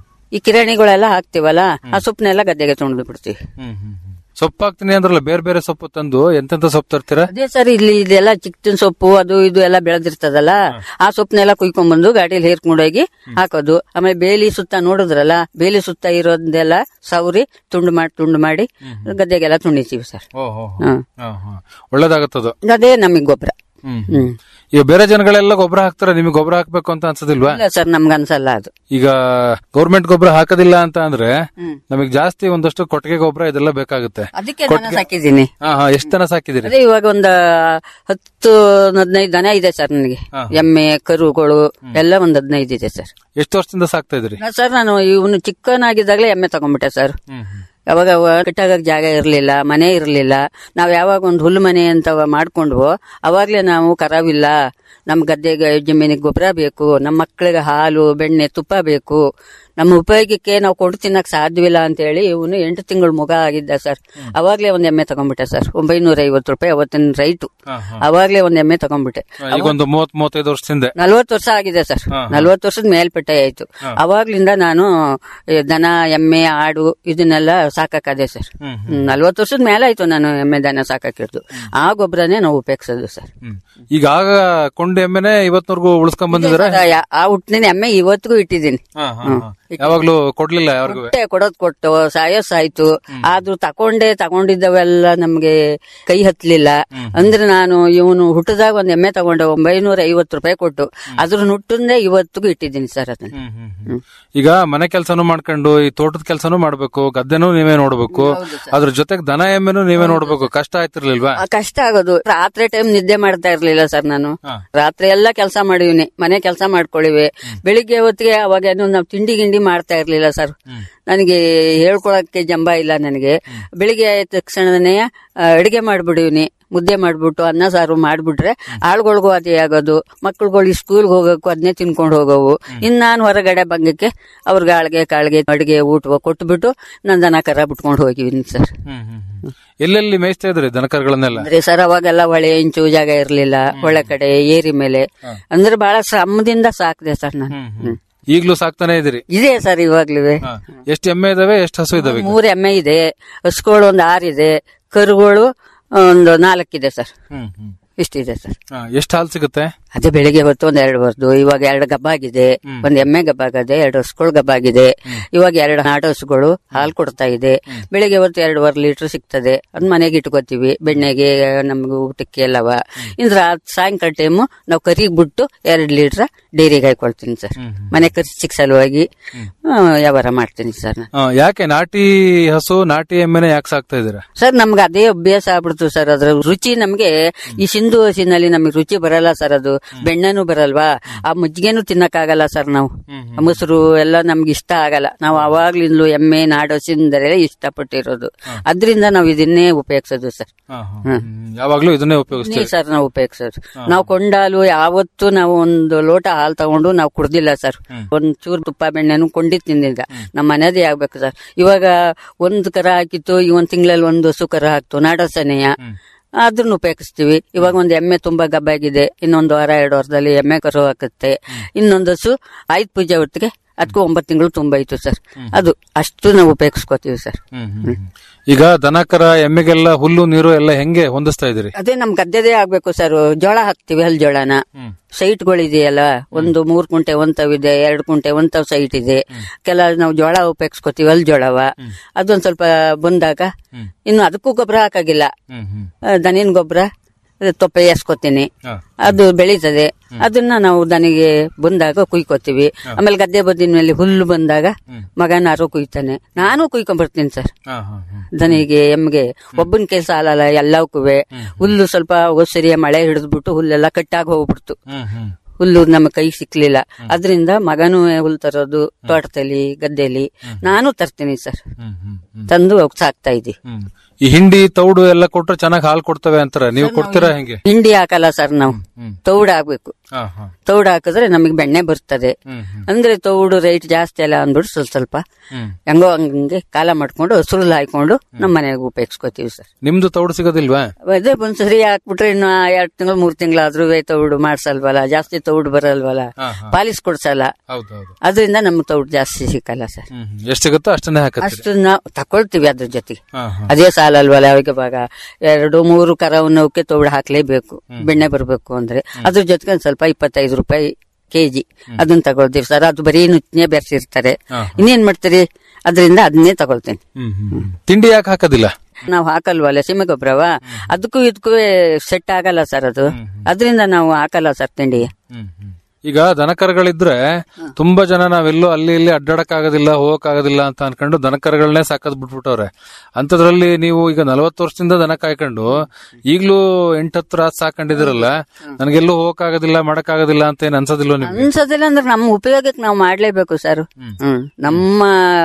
ಈ ಕಿರಾಣಿಗಳೆಲ್ಲ ಹಾಕ್ತಿವಲ್ಲ ಆ ಸೊಪ್ಪನ್ನೆಲ್ಲ ಗದ್ದೆಗೆ ತೊಗೊಂಡು ಬಿಡ್ತೀವಿ ಹ್ಮ್, ಹ್ಮ್, ಹ್ಮ್. ಸೊಪ್ಪು ಹಾಕ್ತೀನಿ ಅಂದ್ರಲ್ಲ ಬೇರೆ ಬೇರೆ ಸೊಪ್ಪು ತಂದು ಎಂತೆಂತ ಸೊಪ್ಪು ತರ್ತೀರಾ ಅದೇ ಸರ್ ಇಲ್ಲಿ ಇದೆಲ್ಲ ಚಿಕ್ಕನ ಸೊಪ್ಪು ಅದು ಇದು ಎಲ್ಲ ಬೆಳೆದಿರ್ತದಲ್ಲ ಆ ಸೊಪ್ಪನ್ನೆಲ್ಲ ಕುಯ್ಕೊಂಡ್ಬಂದು ಗಾಡಿಯಲ್ಲಿ ಹೇರ್ಕೊಂಡೋಗಿ ಹಾಕೋದು ಆಮೇಲೆ ಬೇಲಿ ಸುತ್ತ ನೋಡಿದ್ರಲ್ಲ ಬೇಲಿ ಸುತ್ತ ಇರೋದೆಲ್ಲ ಸೌರಿ ತುಂಡು ಮಾಡಿ ತುಂಡು ಮಾಡಿ ಗದ್ದೆಗೆಲ್ಲ ತುಣಿತೀವಿ ಸರ್ ಓಹೋ ಹ್ಮ್. ಒಳ್ಳೇದಾಗತ್ತದು ಅದೇ ನಮಗ್ ಗೊಬ್ಬರ ಹ್ಮ್ ಹ್ಮ್ ಈಗ ಬೇರೆ ಜನಗಳೆಲ್ಲ ಗೊಬ್ಬರ ಹಾಕ್ತಾರೆ ನಿಮಗೆ ಗೊಬ್ಬರ ಹಾಕ್ಬೇಕು ಅಂತ ಅನ್ಸೋದಿಲ್ವಾ ಇಲ್ಲ ಸರ್ ನಮ್ಗೆ ಅನ್ಸಲ್ಲ ಅದು ಈಗ ಗೌರ್ಮೆಂಟ್ ಗೊಬ್ಬರ ಹಾಕೋದಿಲ್ಲ ಅಂತ ಅಂದ್ರೆ ನಮಗೆ ಜಾಸ್ತಿ ಒಂದಷ್ಟು ಕೊಟ್ಟಿಗೆ ಗೊಬ್ಬರ ಇದೆಲ್ಲ ಬೇಕಾಗುತ್ತೆ ಅದಕ್ಕೆ ದನ ಸಾಕಿದ್ದೀನಿ ಹಾ ಹಾ ಎಷ್ಟು ದನ ಸಾಕಿದಿರಿ ಅದೇ ಇವಾಗ ಒಂದ್ ಹತ್ತು ಹದಿನೈದು ದನ ಇದೆ ಸರ್ ನನಗೆ ಎಮ್ಮೆ ಕರುಗಳು ಎಲ್ಲ ಒಂದ್ ಹದಿನೈದು ಇದೆ ಸರ್ ಎಷ್ಟು ವರ್ಷದಿಂದ ಸಾಕ್ತಾ ಇದ್ರಿ ಸರ್ ನಾನು ಇವನು ಚಿಕ್ಕವನಾಗಿದ್ದಾಗಲೇ ಎಮ್ಮೆ ತಗೊಂಡ್ಬಿಟ್ಟೆ ಸರ್ ಯಾವಾಗ ಕಟ್ಟಾಗಕ್ ಜಾಗ ಇರಲಿಲ್ಲ ಮನೆ ಇರಲಿಲ್ಲ ನಾವ್ ಯಾವಾಗ ಒಂದು ಹುಲ್ಲು ಮನೆ ಅಂತ ಮಾಡ್ಕೊಂಡ್ವೋ ಅವಾಗ್ಲೇ ನಾವು ಕರಾವಿಲ್ಲ ನಮ್ ಗದ್ದೆಗೆ ಜಮೀನಿಗೆ ಗೊಬ್ಬರ ಬೇಕು ನಮ್ಮ ಮಕ್ಕಳಿಗೆ ಹಾಲು ಬೆಣ್ಣೆ ತುಪ್ಪ ಬೇಕು ನಮ್ಮ ಉಪಯೋಗಕ್ಕೆ ನಾವು ಕೊಟ್ಟು ತಿನ್ನಕ್ ಸಾಧ್ಯವಿಲ್ಲ ಅಂತ ಹೇಳಿ ಇವನು ಎಂಟು ತಿಂಗಳು ಮುಗ ಆಗಿದ್ದ ಸರ್ ಅವಾಗ್ಲೇ ಒಂದ್ ಎಮ್ಮೆ ತಗೊಂಡ್ಬಿಟ್ಟೆ ಸರ್ ಒಂಬೈನೂರ ಐವತ್ತು ರೂಪಾಯಿ ಅವತ್ತಿನ ರೈಟು ಅವಾಗ್ಲೇ ಒಂದ್ ಎಮ್ಮೆ ತಗೊಂಡ್ಬಿಟ್ಟೆ ಈಗ ಒಂದು ಮೂವತ್ ಮೂವತ್ತೈದು ವರ್ಷದಿಂದ ನಲ್ವತ್ತು ವರ್ಷ ಆಗಿದೆ ಸರ್ ನಲ್ವತ್ತು ವರ್ಷದ ಮೇಲ್ಪಟ್ಟೆ ಆಯ್ತು ಅವಾಗ್ಲಿಂದ ನಾನು ಈ ದನ ಎಮ್ಮೆ ಆಡು ಇದನ್ನೆಲ್ಲ ಸಾಕಕ್ಕದೆ ಸರ್ ನಲ್ವತ್ತು ವರ್ಷದ ಮೇಲೆ ಆಯ್ತು ನಾನು ಎಮ್ಮೆ ದನ ಸಾಕಿರ್ದು ಆ ಗೊಬ್ಬರನೇ ನಾವು ಉಪಯೋಗಿಸೋದು ಸರ್ ಹ್ಮ್. ಈಗ ಆಗ ಕೊಂಡ ಎಮ್ಮೆನೆ ಇವತ್ವರೆಗೂ ಉಳಿಸ್ಕೊಂಡ್ ಬಂದಿದಾರೆ ಆ- ಆ ಹುಟ್ಟಿನ ಎಮ್ಮೆ ಇವತ್ತಿಗೂ ಇಟ್ಟಿದ್ದೀನಿ ಯಾವಾಗ್ಲೂ ಕೊಡ್ಲಿಲ್ಲ ಯಾರಿಗೂ ಹೊಟ್ಟೆ ಕೊಡೋದ್ ಕೊಟ್ಟು ಸಾಯೋಸ್ ಆಯ್ತು ಆದ್ರೂ ತಕೊಂಡೆ ತಗೊಂಡಿದ್ದವೆಲ್ಲ ನಮ್ಗೆ ಕೈ ಹತ್ಲಿಲ್ಲ ಅಂದ್ರೆ ನಾನು ಇವನು ಹುಟ್ಟದಾಗ ಒಂದ್ ಎಮ್ಮೆ ತಗೊಂಡೆ ಒಂಬೈನೂರ ಐವತ್ತು ರೂಪಾಯಿ ಕೊಟ್ಟು ಅದ್ರ ನುಟ್ಟನ್ನೇ ಇವತ್ತಿಗೂ ಇಟ್ಟಿದ್ದೀನಿ ಸರ್ ಅದನ್ನ ಈಗ ಮನೆ ಕೆಲಸನೂ ಮಾಡ್ಕೊಂಡು ಈ ತೋಟದ ಕೆಲಸನೂ ಮಾಡ್ಬೇಕು ಗದ್ದೆನೂ ನೀವೇ ನೋಡ್ಬೇಕು ಅದ್ರ ಜೊತೆಗೆ ದನ ಎಮ್ಮೆನೂ ನೀವೇ ನೋಡ್ಬೇಕು ಕಷ್ಟ ಆಯ್ತಿರ್ಲಿಲ್ವಾ ಆ, ಕಷ್ಟ ಆಗೋದು ರಾತ್ರಿ ಟೈಮ್ ನಿದ್ದೆ ಮಾಡ್ತಾ ಇರ್ಲಿಲ್ಲ ಸರ್ ನಾನು ರಾತ್ರಿ ಎಲ್ಲ ಕೆಲಸ ಮಾಡಿವಿನಿ ಮನೆ ಕೆಲಸ ಮಾಡ್ಕೊಳ್ಳಿವಿ ಬೆಳಿಗ್ಗೆ ಹೊತ್ತಿಗೆ ಅವಾಗ ಏನು ನಾವು ತಿಂಡಿ ಗಿಂಡಿ ಮಾಡ್ತಾ ಇರ್ಲಿಲ್ಲ ಸರ್ ನನಗೆ ಹೇಳ್ಕೊಳಕ್ಕೆ ಜಂಬ ಇಲ್ಲ ನನಗೆ ಬೆಳಿಗ್ಗೆ ಆದ ತಕ್ಷಣನೇ ಅಡಿಗೆ ಮಾಡ್ಬಿಡಿವ್ನಿ ಮುದ್ದೆ ಮಾಡ್ಬಿಟ್ಟು ಅನ್ನ ಸಾರು ಮಾಡ್ಬಿಟ್ರೆ ಆಳ್ಗೊಳ್ಗೂ ಅದೇ ಆಗೋದು ಮಕ್ಳುಗಳು ಸ್ಕೂಲ್ಗೆ ಹೋಗಕ್ಕೂ ಅದನ್ನೇ ತಿನ್ಕೊಂಡು ಹೋಗೋವು ಇನ್ ನಾನು ಹೊರಗಡೆ ಬಂಗಕ್ಕೆ ಅವ್ರಿಗೆ ಆಳ್ಗೆ ಕಾಳ್ಗೆ ಅಡಿಗೆ ಊಟ ಕೊಟ್ಬಿಟ್ಟು ನಾನು ದನ ಕರ ಬಿಟ್ಕೊಂಡು ಹೋಗಿವಿನಿ ಸರ್ ಎಲ್ಲೆಲ್ಲಿ ಮೇಯಿಸ್ತಾ ಇದ್ರಿ ದನಕರುಗಳನ್ನೆಲ್ಲ ಅಂದ್ರೆ ಸರ್ ಅವಾಗೆಲ್ಲ ಹೊಳೆ ಇಂಚು ಜಾಗ ಇರ್ಲಿಲ್ಲ ಒಳ್ಳೆ ಕಡೆ ಏರಿ ಮೇಲೆ ಅಂದ್ರೆ ಬಹಳ ಶ್ರಮದಿಂದ ಸಾಕ್ದೆ ಸರ್ ನಾನು ಹ್ಮ್. ಈಗ್ಲೂ ಸಾಕ್ತಾನೆ ಇದೀರಿ ಇದೆ ಸರ್ ಇವಾಗ್ಲೂ ಎಷ್ಟು ಎಮ್ಮೆ ಇದಾವೆ ಎಷ್ಟು ಹಸು ಇದಾವೆ ಈಗ? ಮೂರ್ ಎಮ್ಮೆ ಇದೆ ಹಸುಗಳು ಒಂದು ಆರಿದೆ ಕರುಗಳು ಒಂದು ನಾಲ್ಕಿದೆ ಸರ್ ಹ್ಮ್ ಹ್ಮ್ ಇಷ್ಟಿದೆ ಸರ್ ಹಾ, ಎಷ್ಟು ಹಾಲು ಸಿಗುತ್ತೆ ಅದೇ ಬೆಳಿಗ್ಗೆ ಹೊತ್ತು ಒಂದ್ ಎರಡು ಬರ್ದು ಇವಾಗ ಎರಡು ಗಬ್ಬಾಗಿದೆ ಒಂದ್ ಎಮ್ಮೆ ಗಬ್ಬಾಗದೆ ಎರಡು ಹಸುಗಳು ಗಬ್ಬಾಗಿದೆ ಇವಾಗ ಎರಡು ನಾಟ ಹಸುಗಳು ಹಾಲು ಕೊಡ್ತಾ ಇದೆ ಬೆಳಿಗ್ಗೆ ಹೊತ್ತು ಎರಡೂವರೆ ಲೀಟರ್ ಸಿಗ್ತದೆ ಅದ್ ಮನೆಗೆ ಇಟ್ಕೋತೀವಿ ಬೆಣ್ಣೆಗೆ ನಮ್ಗೆ ಊಟಕ್ಕೆ ಎಲ್ಲವ ಇಂದ್ರ ಸಾಯಂಕಾಲ ಟೈಮು ನಾವು ಕರಿಗ್ ಬಿಟ್ಟು ಎರಡ್ ಲೀಟರ್ ಡೈರಿಗೆ ಹಾಕೊಳ್ತೀನಿ ಸರ್ ಮನೆ ಖರ್ಚಿಗೆ ಸಲುವಾಗಿ ಆ, ವ್ಯವಹಾರ ಮಾಡ್ತೀನಿ ಸರ್ ನಾನು ಆ, ಯಾಕೆ ನಾಟಿ ಹಸು ನಾಟಿ ಎಮ್ಮೆನೆ ಯಾಕೆ ಸಾಕ್ತಾ ಇದೀರಾ ಸರ್ ನಮ್ಗೆ ಅದೇ ಅಭ್ಯಾಸ ಆಗ್ಬಿಡ್ತು ಸರ್ ಅದ್ರ ರುಚಿ ನಮ್ಗೆ ಈ ಸಿಂಧು ಹಸಿನಲ್ಲಿ ನಮಗೆ ರುಚಿ ಬರಲ್ಲ ಸರ್ ಅದು ಬೆಣ್ಣೆನೂ ಬರಲ್ವಾ ಆ ಮಜ್ಜಿಗೆನೂ ತಿನ್ನಕ್ಕಾಗಲ್ಲ ಸರ್ ನಾವು ಆ ಮೊಸರು ಎಲ್ಲ ನಮ್ಗೆ ಇಷ್ಟ ಆಗಲ್ಲ ನಾವು ಅವಾಗ್ಲಿಂದಲೂ ಎಮ್ಮೆ ನಾಡೋಸಿಂದರೆ ಇಷ್ಟಪಟ್ಟಿರೋದು ಅದರಿಂದ ನಾವು ಇದನ್ನೇ ಉಪಯೋಗಿಸೋದು ಸರ್ ಹಾ, ಹಾ. ಹ್ಮ್. ಯಾವಾಗ್ಲೂ ಇದನ್ನೇ ಉಪಯೋಗಿಸ್ತೀವಿ ಇದನ್ನೇ ಸರ್ ನಾವು ಉಪಯೋಗಿಸೋದು ನಾವು ಕೊಂಡಾಲು ಯಾವತ್ತೂ ನಾವು ಒಂದು ಲೋಟ ಹಾಲು ತಗೊಂಡು ನಾವು ಕುಡ್ದಿಲ್ಲ ಸರ್ ಒಂದ್ ಚೂರು ತುಪ್ಪ ಬೆಣ್ಣೆನು ಕೊಂಡಿ ತಿಂದಿಲ್ಲ ನಮ್ಮ ಮನೆದೇ ಆಗ್ಬೇಕು ಸರ್ ಇವಾಗ ಒಂದ್ ಕರ ಹಾಕಿತ್ತು ಈ ಒಂದ್ ತಿಂಗಳಲ್ಲಿ ಒಂದು ಹಸು ಕರ ಹಾಕ್ತು ನಾಡಸನೆಯ ಅದನ್ನ ಉಪಯೋಗಿಸ್ತೀವಿ ಇವಾಗ ಒಂದು ಎಮ್ಮೆ ತುಂಬಾ ಗಬ್ಬಾಗಿದೆ ಇನ್ನೊಂದು ವಾರ ಎರಡು ವಾರದಲ್ಲಿ ಎಮ್ಮೆ ಕರು ಹಾಕುತ್ತೆ ಇನ್ನೊಂದು ಹಸು ಆಯ್ತು ಪೂಜೆ ಹೊತ್ತಿಗೆ ಅದಕ್ಕೂ ಒಂಬತ್ತು ತಿಂಗಳು ತುಂಬಾಯ್ತು ಸರ್ ಅದು ಅಷ್ಟು ನಾವು ಉಪಯೋಗಿಸ್ಕೋತೀವಿ ಸರ್ ಹ್ಮ್, ಹ್ಮ್, ಹ್ಮ್. ಈಗ ದನಕರ ಎಮ್ಮೆಗೆಲ್ಲ ಹುಲ್ಲು ನೀರು ಎಲ್ಲ ಹೆಂಗೆ ಹೊಂದಿಸ್ತಾ ಇದೀರಿ ಅದೇ ನಮ್ ಗದ್ದೆದೇ ಆಗ್ಬೇಕು ಸರ್ ಜೋಳ ಹಾಕ್ತಿವಿ ಹಲ್ ಜೋಳನ ಸೈಟ್ಗಳಿದೆಯಲ್ಲ ಒಂದು ಮೂರ್ ಕುಂಟೆ ಒಂತವಿದೆ ಎರಡು ಕುಂಟೆ ಒಂತವ್ ಸೈಟ್ ಇದೆ ಕೆಲ ನಾವು ಜೋಳ ಉಪಯೋಗಿಸ್ಕೊತೀವಿ ಹಲ್ ಜೋಳವ ಅದೊಂದ್ ಸ್ವಲ್ಪ ಬಂದಾಗ ಇನ್ನು ಅದಕ್ಕೂ ಗೊಬ್ಬರ ಹಾಕಾಗಿಲ್ಲ ಹ್ಮ್ ಹ್ಮ್ ಆ, ದನಿನ್ ಗೊಬ್ಬರ ತೊಪ್ಪೆ ಎಸ್ಕೊತೀನಿ ಹಾ. ಅದು ಬೆಳೀತದೆ ಅದನ್ನ ನಾವು ದನಿಗೆ ಬಂದಾಗ ಕುಯ್ಕೋತೀವಿ ಆಮೇಲೆ ಗದ್ದೆ ಬದಿನ ಮೇಲೆ ಹುಲ್ಲು ಬಂದಾಗ ಮಗನಾರು ಕುಯ್ತಾನೆ ನಾನು ಕುಯ್ಕೊಂಡ್ ಬರ್ತೀನಿ ಸರ್ ಹಾ, ಹಾ, ಹಾ. ದನಿಗೆ ಎಮ್ಗೆ ಒಬ್ಬನ ಕೆಲಸ ಅಲ್ಲಲ್ಲ ಎಲ್ಲವಕ್ಕೂ ಹುಲ್ಲು ಸ್ವಲ್ಪ ಸರಿಯ ಮಳೆ ಹಿಡಿದ್ಬಿಟ್ಟು ಹುಲ್ಲೆಲ್ಲ ಕಟ್ಟಾಗಿ ಹೋಗ್ಬಿಡ್ತು ಹ್ಮ್, ಹ್ಮ್. ಹುಲ್ಲು ನಮ್ಮ ಕೈ ಸಿಕ್ಲಿಲ್ಲ ಅದರಿಂದ ಮಗನೂ ಹುಲ್ಲು ತರೋದು ತೋಟದಲ್ಲಿ ಗದ್ದೆಯಲ್ಲಿ ನಾನು ತರ್ತೀನಿ ಸರ್ ಹ್ಮ್, ಹ್ಮ್, ಹ್ಮ್. ತಂದು ಸಾಕ್ತಾ ಇದ್ದೀವಿ ಹ್ಮ್. ಈ ಹಿಂಡಿ ತೌಡು ಎಲ್ಲ ಕೊಟ್ರೆ ಚೆನ್ನಾಗಿ ಹಾಲು ಕೊಡ್ತವೆ ಅಂತಾರೆ ನೀವು ಕೊಡ್ತೀರಾ ಹೆಂಗೆ ಹಿಂಡಿ ಹಾಕಲ್ಲ ಸರ್ ನಾವು ತೌಡ್ ಹಾಕ್ಬೇಕು ಹಾ, ಹಾ. ತೌಡ್ ಹಾಕಿದ್ರೆ ನಮಗೆ ಬೆಣ್ಣೆ ಬರ್ತದೆ ಹ್ಮ್, ಹ್ಮ್. ಅಂದ್ರೆ ತೌಡು ರೇಟ್ ಜಾಸ್ತಿ ಅಲ್ಲ ಅಂದ್ಬಿಟ್ಟು ಸ್ವಲ್ಪ ಸ್ವಲ್ಪ ಹ್ಮ್. ಹೆಂಗೋ ಹಂಗೆ ಕಾಲ ಮಾಡ್ಕೊಂಡು ಸುರುಳು ಹಾಕೊಂಡು ನಮ್ಮ ಮನೆಗೆ ಉಪಯೋಗಿಸ್ಕೋತೀವಿ ಸರ್ ನಿಮ್ದು ತೌಡು ಸಿಗೋದಿಲ್ವಾ ಅದೇ ಒಂದ್ಸರಿ ಹಾಕ್ಬಿಟ್ರೆ ಇನ್ನು ಎರಡ್ ತಿಂಗಳು ಮೂರ್ ತಿಂಗಳಾದ್ರೂ ತೌಡು ಮಾಡ್ಸಲ್ವಲ್ಲ ಜಾಸ್ತಿ ತೌಡು ಬರಲ್ವಲ್ಲ ಹಾ, ಹಾ. ಪಾಲಿಸ್ ಕೊಡ್ಸಲ್ಲ ಹೌದೌದು ಅದರಿಂದ ನಮ್ಗೆ ತೌಡು ಜಾಸ್ತಿ ಸಿಕ್ಕಲ್ಲ ಸರ್ ಹ್ಮ್ ಹ್ಮ್. ಎಷ್ಟ್ ಸಿಗುತ್ತೋ ಅಷ್ಟನ್ನೇ ಹಾಕತ್ತೀರಿ ಅಷ್ಟು ನಾವು ತಕೊಳ್ತೀವಿ ಅದ್ರ ಜೊತೆಗೆ ಹಾ, ಹಾ. ಅದೇ ಸಾಲ ಅಲ್ವಲ್ಲ ಅವಾಗ ಇವಾಗ ಎರಡು ಮೂರು ಕರವನ್ನಕ್ಕೆ ತೌಡು ಹಾಕ್ಲೇಬೇಕು ಬೆಣ್ಣೆ ಬರಬೇಕು ಅಂದ್ರೆ ಅದ್ರ ಜೊತೆಗೆ ಒಂದ್ ಸ್ವಲ್ಪ ಇಪ್ಪತ್ತೈದು ರೂಪಾಯಿ ಕೆಜಿ ಅದನ್ನ ತಗೊಳ್ತೀವಿ ಸರ್ ಅದು ಬರೀ ನುಚ್ನೆ ಬೆರೆಸಿರ್ತಾರೆ ಹಾ. ಇನ್ನೇನ್ ಮಾಡ್ತೀರಿ ಅದರಿಂದ ಅದನ್ನೇ ತಗೊಳ್ತೀನಿ ಹ್ಮ್, ಹ್ಮ್, ಹ್ಮ್. ತಿಂಡಿ ಯಾಕೆ ಹಾಕೋದಿಲ್ಲ ನಾವು ಹಾಕಲ್ವಲ್ಲ ಸೀಮೆ ಗೊಬ್ಬರವ ಅದಕ್ಕೂ ಇದಕ್ಕೂ ಸೆಟ್ ಆಗಲ್ಲ ಸರ್ ಅದು ಅದರಿಂದ ನಾವು ಹಾಕಲ್ಲ ಸರ್ ತಿಂಡಿಗೆ ಹ್ಮ್, ಹ್ಮ್. ಈಗ ದನಕರಗಳಿದ್ರೆ ತುಂಬಾ ಜನ ನಾವೆಲ್ಲೋ ಅಲ್ಲಿ ಇಲ್ಲಿ ಅಡ್ಡಾಡಕ್ ಆಗೋದಿಲ್ಲ ಹೋಗಕ್ ಆಗೋದಿಲ್ಲ ಅಂತ ಅನ್ಕೊಂಡು ದನಕರಗಳನ್ನೇ ಸಾಕದ್ ಬಿಟ್ಬಿಟ್ಟವ್ರೆ ಅಂತದ್ರಲ್ಲಿ ನೀವು ಈಗ ನಲವತ್ತು ವರ್ಷದಿಂದ ದನ ಕಾಯ್ಕೊಂಡು ಈಗ್ಲೂ ಎಂಟತ್ತು ರಾತ್ ಸಾಕೊಂಡಿದಿರಲ್ಲ ನನಗೆಲ್ಲೂ ಹೋಗಕ್ ಆಗೋದಿಲ್ಲ ಮಾಡಕ್ ಆಗೋದಿಲ್ಲ ಅಂತ ಏನ್ ಅನ್ಸೋದಿಲ್ಲ ನಿಮ್ಗೆ ಅನ್ಸೋದಿಲ್ಲ ಅಂದ್ರೆ ನಮ್ಮ ಉಪಯೋಗಕ್ಕೆ ನಾವು ಮಾಡ್ಲೇಬೇಕು ಸರ್ ಹ್ಮ್ ನಮ್ಮ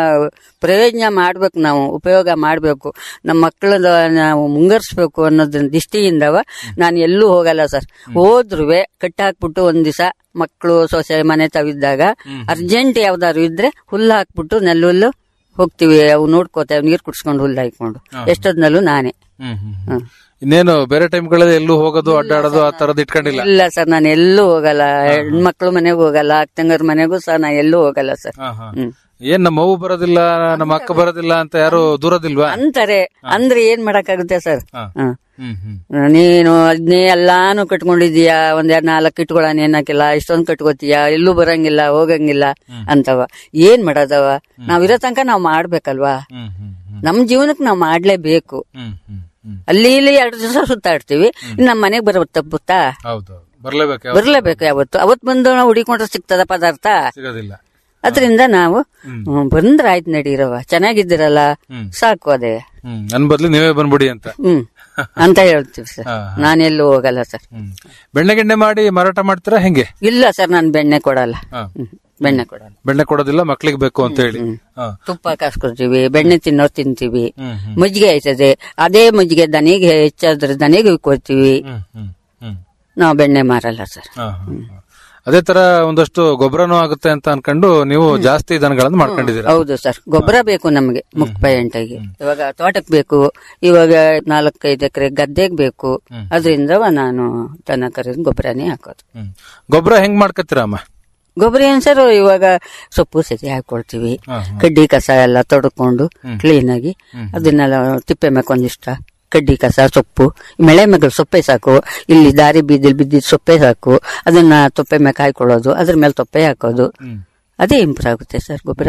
ಪ್ರಯೋಜನ ಮಾಡ್ಬೇಕು ನಾವು ಉಪಯೋಗ ಮಾಡ್ಬೇಕು ನಮ್ಮ ಮಕ್ಕಳದ ನಾವು ಮುಂಗರ್ಸ್ಬೇಕು ಅನ್ನೋದ್ರ ದೃಷ್ಟಿಯಿಂದವ ನಾನು ಎಲ್ಲೂ ಹೋಗಲ್ಲ ಸರ್ ಹೋದ್ರುವೆ ಕಟ್ಟಾಕ್ಬಿಟ್ಟು ಒಂದ್ ದಿವಸ ಮಕ್ಕಳು ಸೊಸೆ ಮನೆ ತಾವಿದ್ದಾಗ ಅರ್ಜೆಂಟ್ ಯಾವ್ದಾದ್ರು ಇದ್ರೆ ಹುಲ್ಲು ಹಾಕ್ಬಿಟ್ಟು ನೆಲ್ಲುಲ್ಲು ಹೋಗ್ತಿವಿ ಅವು ನೋಡ್ಕೋತೇವೆ ನೀರ್ ಕುಡ್ಸ್ಕೊಂಡು ಹುಲ್ಲು ಹಾಕೊಂಡು ಎಷ್ಟೊದ್ನಲ್ಲೂ ನಾನೇ ಹ್ಮ್, ಹ್ಮ್, ಹ್ಮ್. ಹ್ಮ್. ಇನ್ನೇನು ಬೇರೆ ಟೈಮ್ಗಳಲ್ಲಿ ಎಲ್ಲೂ ಹೋಗೋದು ಅಡ್ಡಾಡೋದು ಆ ತರದ್ ಇಟ್ಕೊಂಡಿಲ್ಲ ಇಲ್ಲ ಸರ್ ನಾನು ಎಲ್ಲೂ ಹೋಗಲ್ಲ ಹೆಣ್ಮಕ್ಳು ಮನೆಗೂ ಹೋಗಲ್ಲ ಅಕ್ಕಂಗರ ಮನೆಗೂ ಸಹ ನಾ ಎಲ್ಲೂ ಹೋಗಲ್ಲ ಸರ್ ಹಾ, ಹಾ. ಹ್ಮ್ ಏನ್ ನಮ್ಮ ಅವ್ವ ಬರೋದಿಲ್ಲ ನಮ್ಮ ಅಕ್ಕ ಬರೋದಿಲ್ಲ ಅಂತ ಯಾರು ದೂರದಿಲ್ವಾ ಅಂತಾರೆ ಅಂದ್ರೆ ಏನ್ ಮಾಡಕ್ಕಾಗುತ್ತೆ ಸರ್ ಹಾ. ಹ್ಮ್. ಹ್ಮ್ ಹ್ಮ್ ನೀನು ಅದ್ನೇ ಎಲ್ಲಾನು ಕಟ್ಕೊಂಡಿದೀಯಾ ಒಂದ್ ಎರಡ್ ನಾಲ್ಕು ಇಟ್ಕೊಳ್ಳೋಣ ಏನಾಕಿಲ್ಲ ಇಷ್ಟೊಂದ್ ಕಟ್ಕೋತೀಯ ಎಲ್ಲೂ ಬರಂಗಿಲ್ಲ ಹೋಗಂಗಿಲ್ಲ ಅಂತವ ಏನ್ ಮಾಡೋದವ ನಾವ್ ಇರೋ ತನಕ ನಾವ್ ಮಾಡ್ಬೇಕಲ್ವಾ ಹ್ಮ್ ಹ್ಮ್ ಹ್ಮ್ ನಮ್ ಜೀವನಕ್ಕೆ ನಾವ್ ಮಾಡ್ಲೇಬೇಕು ಹ್ಮ್ ಹ್ಮ್ ಹ್ಮ್ ಅಲ್ಲಿ ಇಲ್ಲಿ ಎರಡು ದಿವಸ ಸುತ್ತಾಡ್ತೀವಿ ಇನ್ ನಮ್ ಮನೆಗ್ ಬರೋ ತಪ್ಪುತ್ತಾ ಹೌದು ಬರ್ಲೇಬೇಕು ಯಾವತ್ತೂ ಬರ್ಲೇಬೇಕು ಯಾವತ್ತು ಅವತ್ ಬಂದು ನಾವು ಹುಡಿಕೊಂಡ್ರೆ ಸಿಗ್ತದ ಪದಾರ್ಥ ಸಿಗೋದಿಲ್ಲ ಅದರಿಂದ ನಾವು ಹ್ಮ್, ಬಂದ್ರ ಆಯ್ತು ನಡೀರವ ಚೆನ್ನಾಗಿದ್ದೀರಲ್ಲ ಹ್ಮ್. ಸಾಕು ಅದೇ ಹ್ಮ್ ನನ್ ಬದ್ಲು ನೀವೇ ಬಂದ್ಬಿಡಿ ಅಂತ ಹ್ಮ್ ಅಂತ ಹೇಳ್ತೀವಿ ಸರ್ ಹಾ, ನಾನೆಲ್ಲೂ ಹೋಗಲ್ಲ ಸರ್ ಹ್ಮ್ ಬೆಣ್ಣೆ ಗಿಣ್ಣೆ ಮಾಡಿ ಮಾರಾಟ ಮಾಡ್ತೀರಾ ಹೆಂಗೆ ಇಲ್ಲ ಸರ್ ನಾನು ಬೆಣ್ಣೆ ಕೊಡಲ್ಲ ಹಾ. ಹ್ಮ್, ಬೆಣ್ಣೆ ಕೊಡಲ್ಲ ಬೆಣ್ಣೆ ಕೊಡೋದಿಲ್ಲ ಮಕ್ಳಿಗೆ ಬೇಕು ಅಂತ ಹೇಳಿ ಹಾ. ತುಪ್ಪ ಕಾಸ್ಕೊಡ್ತೀವಿ ಬೆಣ್ಣೆ ತಿನ್ನೋರು ತಿಂತೀವಿ ಹ್ಮ್ ಹ್ಮ್ ಮಜ್ಜಿಗೆ ಆಯ್ತದೆ ಅದೇ ಮಜ್ಜಿಗೆ ದನಿಗೆ ಹೆಚ್ಚಾದ್ರೆ ದನಿಗೆ ಕೊಡ್ತೀವಿ ಹ್ಮ್ ಹ್ಮ್ ಹ್ಮ್ ನಾವು ಬೆಣ್ಣೆ ಮಾರಲ್ಲ ಸರ್ ಹಾ, ಹಾ, ಹಾ. ಅದೇ ತರ ಒಂದಷ್ಟು ಗೊಬ್ಬರನೂ ಆಗುತ್ತೆ ಅಂತ ಅನ್ಕೊಂಡು ನೀವು ಜಾಸ್ತಿ ದನಗಳನ್ನ ಮಾಡ್ಕೊಂಡಿದ್ದೀರಾ ಹೌದು ಸರ್ ಗೊಬ್ಬರ ಬೇಕು ನಮಗೆ ಮುಕ್ಪಾಯಿ ಎಂಟಾಗಿ ಇವಾಗ ತೋಟಕ್ ಬೇಕು ಇವಾಗ ನಾಲ್ಕೈದು ಎಕರೆ ಗದ್ದೆಗೆ ಬೇಕು ಅದರಿಂದ ನಾನು ದನ ಕರೆದು ಗೊಬ್ಬರನೇ ಹಾಕೋದು ಹ್ಮ್ ಗೊಬ್ಬರ ಹೆಂಗ್ ಮಾಡ್ಕತ್ತೀರಾ ಅಮ್ಮ ಗೊಬ್ಬರ ಏನ್ ಸರ್ ಇವಾಗ ಸೊಪ್ಪು ಸತಿ ಹಾಕೊಳ್ತೀವಿ ಹಾ, ಕಡ್ಡಿ ಕಸ ಎಲ್ಲ ತೊಡ್ಕೊಂಡು ಕ್ಲೀನ್ ಆಗಿ ಅದನ್ನೆಲ್ಲ ತಿಪ್ಪೆ ಮೇಕೊಂದಿಷ್ಟ ಕಡ್ಡಿ ಕಸ ಸೊಪ್ಪು ಮಳೆ ಮಗಳು ಸೊಪ್ಪೆ ಸಾಕು ಇಲ್ಲಿ ದಾರಿ ಬೀದಿಲ್ ಬಿದ್ದಿದ್ ಸೊಪ್ಪೆ ಸಾಕು ಅದನ್ನ ತೊಪ್ಪೆ ಮೇಕ್ ಹಾಕೊಳ್ಳೋದು ಅದ್ರ ಮೇಲೆ ತೊಪ್ಪೆ ಹಾಕೋದು ಅದೇ ಇಂಪ್ರೂವ್ ಆಗುತ್ತೆ ಸರ್ ಗೊಬ್ಬರ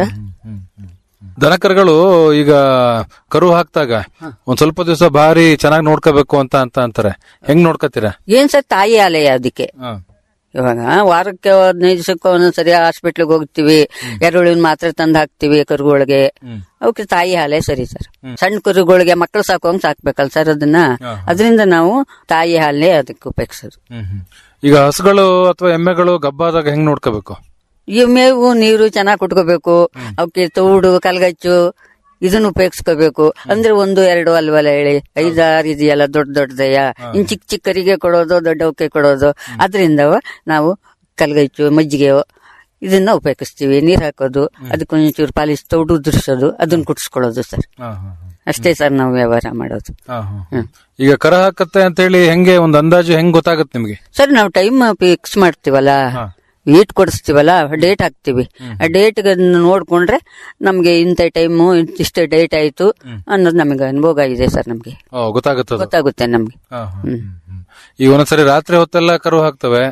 ದನಕರುಗಳು ಈಗ ಕರು ಹಾಕ್ದಾಗ ಒಂದ್ ಸ್ವಲ್ಪ ದಿವಸ ಭಾರಿ ಚೆನ್ನಾಗಿ ನೋಡ್ಕೋಬೇಕು ಅಂತ ಅಂತ ಅಂತಾರೆ ಹೆಂಗ್ ನೋಡ್ಕೋತೀರಾ ಏನ್ ಸರ್ ತಾಯಿ ಆಲಯ ಅದಕ್ಕೆ ಇವಾಗ ವಾರಕ್ಕೆ ಹದಿನೈದು ದಿವಸಕ್ಕೆ ಒಂದೊಂದ್ಸರಿ ಹಾಸ್ಪಿಟ್ಲಿಗೆ ಹೋಗ್ತೀವಿ ಎರುಳಿನ ಮಾತ್ರೆ ತಂದು ಹಾಕ್ತಿವಿ ಕರುಗಳಿಗೆ ಅವಕ್ಕೆ ತಾಯಿ ಹಾಲೇ ಸರಿ ಸರ್ ಸಣ್ಣ ಕರುಗಳಿಗೆ ಮಕ್ಕಳು ಸಾಕುವಂಗ್ ಸಾಕ್ಬೇಕಲ್ಲ ಸರ್ ಅದನ್ನ ಅದರಿಂದ ನಾವು ತಾಯಿ ಹಾಲೇ ಅದಕ್ಕೆ ಉಪಯೋಗಿಸೋದು ಹ್ಮ್ ಹ್ಮ್. ಈಗ ಹಸುಗಳು ಅಥವಾ ಎಮ್ಮೆಗಳು ಗಬ್ಬಾದಾಗ ಹೆಂಗ್ ನೋಡ್ಕೋಬೇಕು ಈ ಮೇವು ನೀರು ಚೆನ್ನಾಗಿ ಕುಟ್ಕೋಬೇಕು ಅವಕ್ಕೆ ತೌಡು ಕಲ್ಗಚ್ಚು ಇದನ್ನ ಉಪಯೋಗಿಸ್ಕೋಬೇಕು ಅಂದ್ರೆ ಒಂದು ಎರಡು ಅಲ್ವಲ್ಲ ಹೇಳಿ ಐದಾರು ಇದೆಯಲ್ಲ ದೊಡ್ಡ ದೊಡ್ಡದಯ್ಯ ಇನ್ ಚಿಕ್ಕ ಚಿಕ್ಕರಿಗೆ ಕೊಡೋದು ದೊಡ್ಡವಕ್ಕೆ ಕೊಡೋದು ಅದರಿಂದ ನಾವು ಕಲ್ಗಚ್ಚು ಮಜ್ಜಿಗೆ ಇದನ್ನ ಉಪಯೋಗಿಸ್ತೀವಿ ನೀರ್ ಹಾಕೋದು ಅದಕ್ಕೊಂಚೂರು ಪಾಲಿಸ್ ತೌಡು ಉದುರಿಸೋದು ಅದನ್ನ ಕುಟ್ಸ್ಕೊಳ್ಳೋದು ಸರ್ ಹಾ, ಹಾ, ಹಾ. ಅಷ್ಟೇ ಸರ್ ನಾವು ವ್ಯವಹಾರ ಮಾಡೋದು ಹಾ, ಹಾ, ಹಾ. ಈಗ ಕರ ಹಾಕತ್ತೆ ಅಂತ ಹೇಳಿ ಹೆಂಗೆ ಒಂದ್ ಅಂದಾಜು ಹೆಂಗ್ ಗೊತ್ತಾಗತ್ತೆ ನಿಮ್ಗೆ ಸರ್ ನಾವು ಟೈಮ್ ಫಿಕ್ಸ್ ಮಾಡ್ತೀವಲ್ಲ ಈಟ್ ಕೊಡಿಸ್ತೀವಲ್ಲ ಡೇಟ್ ಹಾಕ್ತಿವಿ ಆ ಡೇಟ್ ನೋಡ್ಕೊಂಡ್ರೆ ನಮ್ಗೆ ಇಂಥ ಟೈಮು ಇಷ್ಟ ಡೇಟ್ ಆಯ್ತು ಅನ್ನೋದು ನಮಗೆ ಅನುಭವ ಇದೆ ಸರ್ ನಮ್ಗೆ ಓ ಗೊತ್ತಾಗುತ್ತದ ಗೊತ್ತಾಗುತ್ತೆ ನಮ್ಗೆ ಹಾ, ಹಾ, ಹ್ಮ್, ಹ್ಮ್. ಈಗ ಒಂದೊಂದ್ಸರಿ ರಾತ್ರಿ ಹೊತ್ತೆಲ್ಲ ಕರು ಹಾಕ್ತವೆ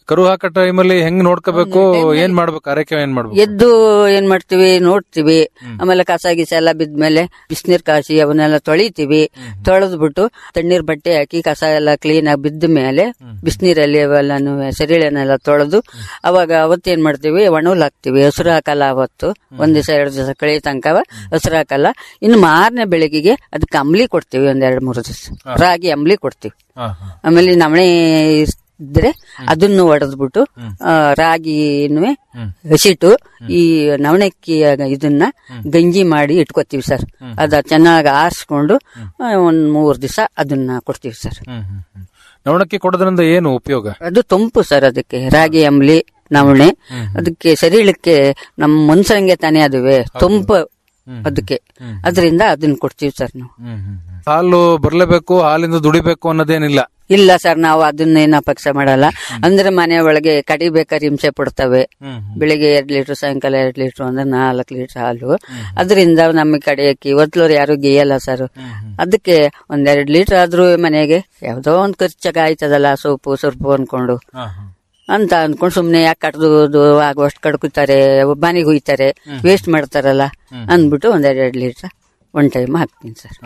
ಕರು ಹಾಕೋ ಟೈಮಲ್ಲಿ ಹೆಂಗ್ ನೋಡ್ಕೋಬೇಕು ಏನ್ ಮಾಡ್ಬೇಕು ಆರೈಕೆ ಏನ್ ಮಾಡ್ಬೇಕು ಎದ್ದು ಏನ್ ಮಾಡ್ತೀವಿ ನೋಡ್ತೀವಿ ಆಮೇಲೆ ಕಸ ಗಿಸ ಎಲ್ಲ ಬಿದ್ಮೇಲೆ ಬಿಸಿನೀರ್ ಕಾಸಿ ಅವನ್ನೆಲ್ಲ ತೊಳಿತೀವಿ ತೊಳೆದ್ಬಿಟ್ಟು ತಣ್ಣೀರ್ ಬಟ್ಟೆ ಹಾಕಿ ಕಸ ಎಲ್ಲ ಕ್ಲೀನ್ ಆಗಿ ಬಿದ್ದ ಮೇಲೆ ಬಿಸಿನೀರಲ್ಲಿ ಅವೆಲ್ಲನು ಸರಿಳೆನೆಲ್ಲ ತೊಳೆದು ಅವಾಗ ಅವತ್ತೇನ್ ಮಾಡ್ತೀವಿ ಒಣಹುಲ್ ಹಾಕ್ತಿವಿ ಹಸಿರು ಹಾಕಲ್ಲ ಅವತ್ತು ಒಂದ್ ದಿವಸ ಎರಡು ದಿವಸ ಕಳಿ ತನಕ ಹಸಿರು ಹಾಕಲ್ಲ ಇನ್ನು ಮಾರನೇ ಬೆಳಗ್ಗೆಗೆ ಅದಕ್ಕೆ ಅಂಬ್ಲಿ ಕೊಡ್ತೀವಿ ಒಂದ್ ಎರಡ್ ಮೂರು ದಿವಸ ರಾಗಿ ಅಂಬ್ಲಿ ಕೊಡ್ತೀವಿ ಹಾ, ಹಾ. ಆಮೇಲೆ ನವಣೆ ಇದ್ರೆ ಅದನ್ನು ಒಡೆದ್ಬಿಟ್ಟು ಆ, ರಾಗಿನೂ ಹಸಿಟ್ಟು ಈ ನವಣಕ್ಕಿ ಇದನ್ನ ಗಂಜಿ ಮಾಡಿ ಇಟ್ಕೋತೀವಿ ಸರ್ ಅದ ಚೆನ್ನಾಗಿ ಆರಿಸ್ಕೊಂಡು ಆ, ಒಂದ್ ಮೂರ್ ದಿವಸ ಅದನ್ನ ಕೊಡ್ತೀವಿ ಸರ್ ಹ್ಮ್, ಹ್ಮ್, ಹ್ಮ್. ನವಣಕ್ಕಿ ಕೊಡೋದ್ರಿಂದ ಏನು ಉಪಯೋಗ ಅದು ತಂಪು ಸರ್ ಅದಕ್ಕೆ ರಾಗಿ ಅಂಬ್ಲಿ ನವಣೆ ಅದಕ್ಕೆ ಸರಿಲಿಕ್ಕೆ ನಮ್ಮ ಮನ್ಸಂಗೆ ತಾನೇ ಅದುವೆ ತಂಪು ಅದಕ್ಕೆ ಅದರಿಂದ ಅದನ್ನ ಕೊಡ್ತೀವಿ ಸರ್ ನಾವು ಹಾಲು ಬರ್ಲೇಬೇಕು ಹಾಲಿಂದ ದುಡಿಬೇಕು ಅನ್ನೋದೇನಿಲ್ಲ ಇಲ್ಲ ಸರ್ ನಾವು ಅದನ್ನೇನು ಅಪೇಕ್ಷೆ ಮಾಡಲ್ಲ ಅಂದ್ರೆ ಮನೆ ಒಳಗೆ ಕಡಿಬೇಕಾದ್ರೆ ಹಿಂಸೆ ಪಡ್ತವೆ ಬೆಳಿಗ್ಗೆ ಎರಡ್ ಲೀಟರ್ ಸಾಯಂಕಾಲ ಎರಡ್ ಲೀಟರ್ ಅಂದ್ರೆ ನಾಲ್ಕು ಲೀಟರ್ ಹಾಲು ಅದರಿಂದ ನಮಗೆ ಕಡಿಯಕ್ಕೆ ಇವತ್ತಲವ್ರು ಯಾರು ಗೇಯಲ್ಲ ಸರ್ ಅದಕ್ಕೆ ಒಂದೆರಡು ಲೀಟರ್ ಆದ್ರೂ ಮನೆಗೆ ಯಾವ್ದೋ ಒಂದ್ ಖರ್ಚಾಗ ಆಯ್ತದಲ್ಲ ಸೊಪ್ಪು ಸೊಪ್ಪು ಅನ್ಕೊಂಡು ಅಂತ ಅನ್ಕೊಂಡು ಸುಮ್ನೆ ಯಾಕೆ ಕಟ್ದು ಆಗುವಷ್ಟು ಕಡ್ಕುತ್ತಾರೆ ಮನೆಗೆ ಹುಯ್ತಾರೆ ವೇಸ್ಟ್ ಮಾಡ್ತಾರಲ್ಲ ಅಂದ್ಬಿಟ್ಟು ಒಂದೆರಡು ಲೀಟರ್ ಒನ್ ಟೈಮ್ ಹಾಕ್ತೀನಿ ಸರ್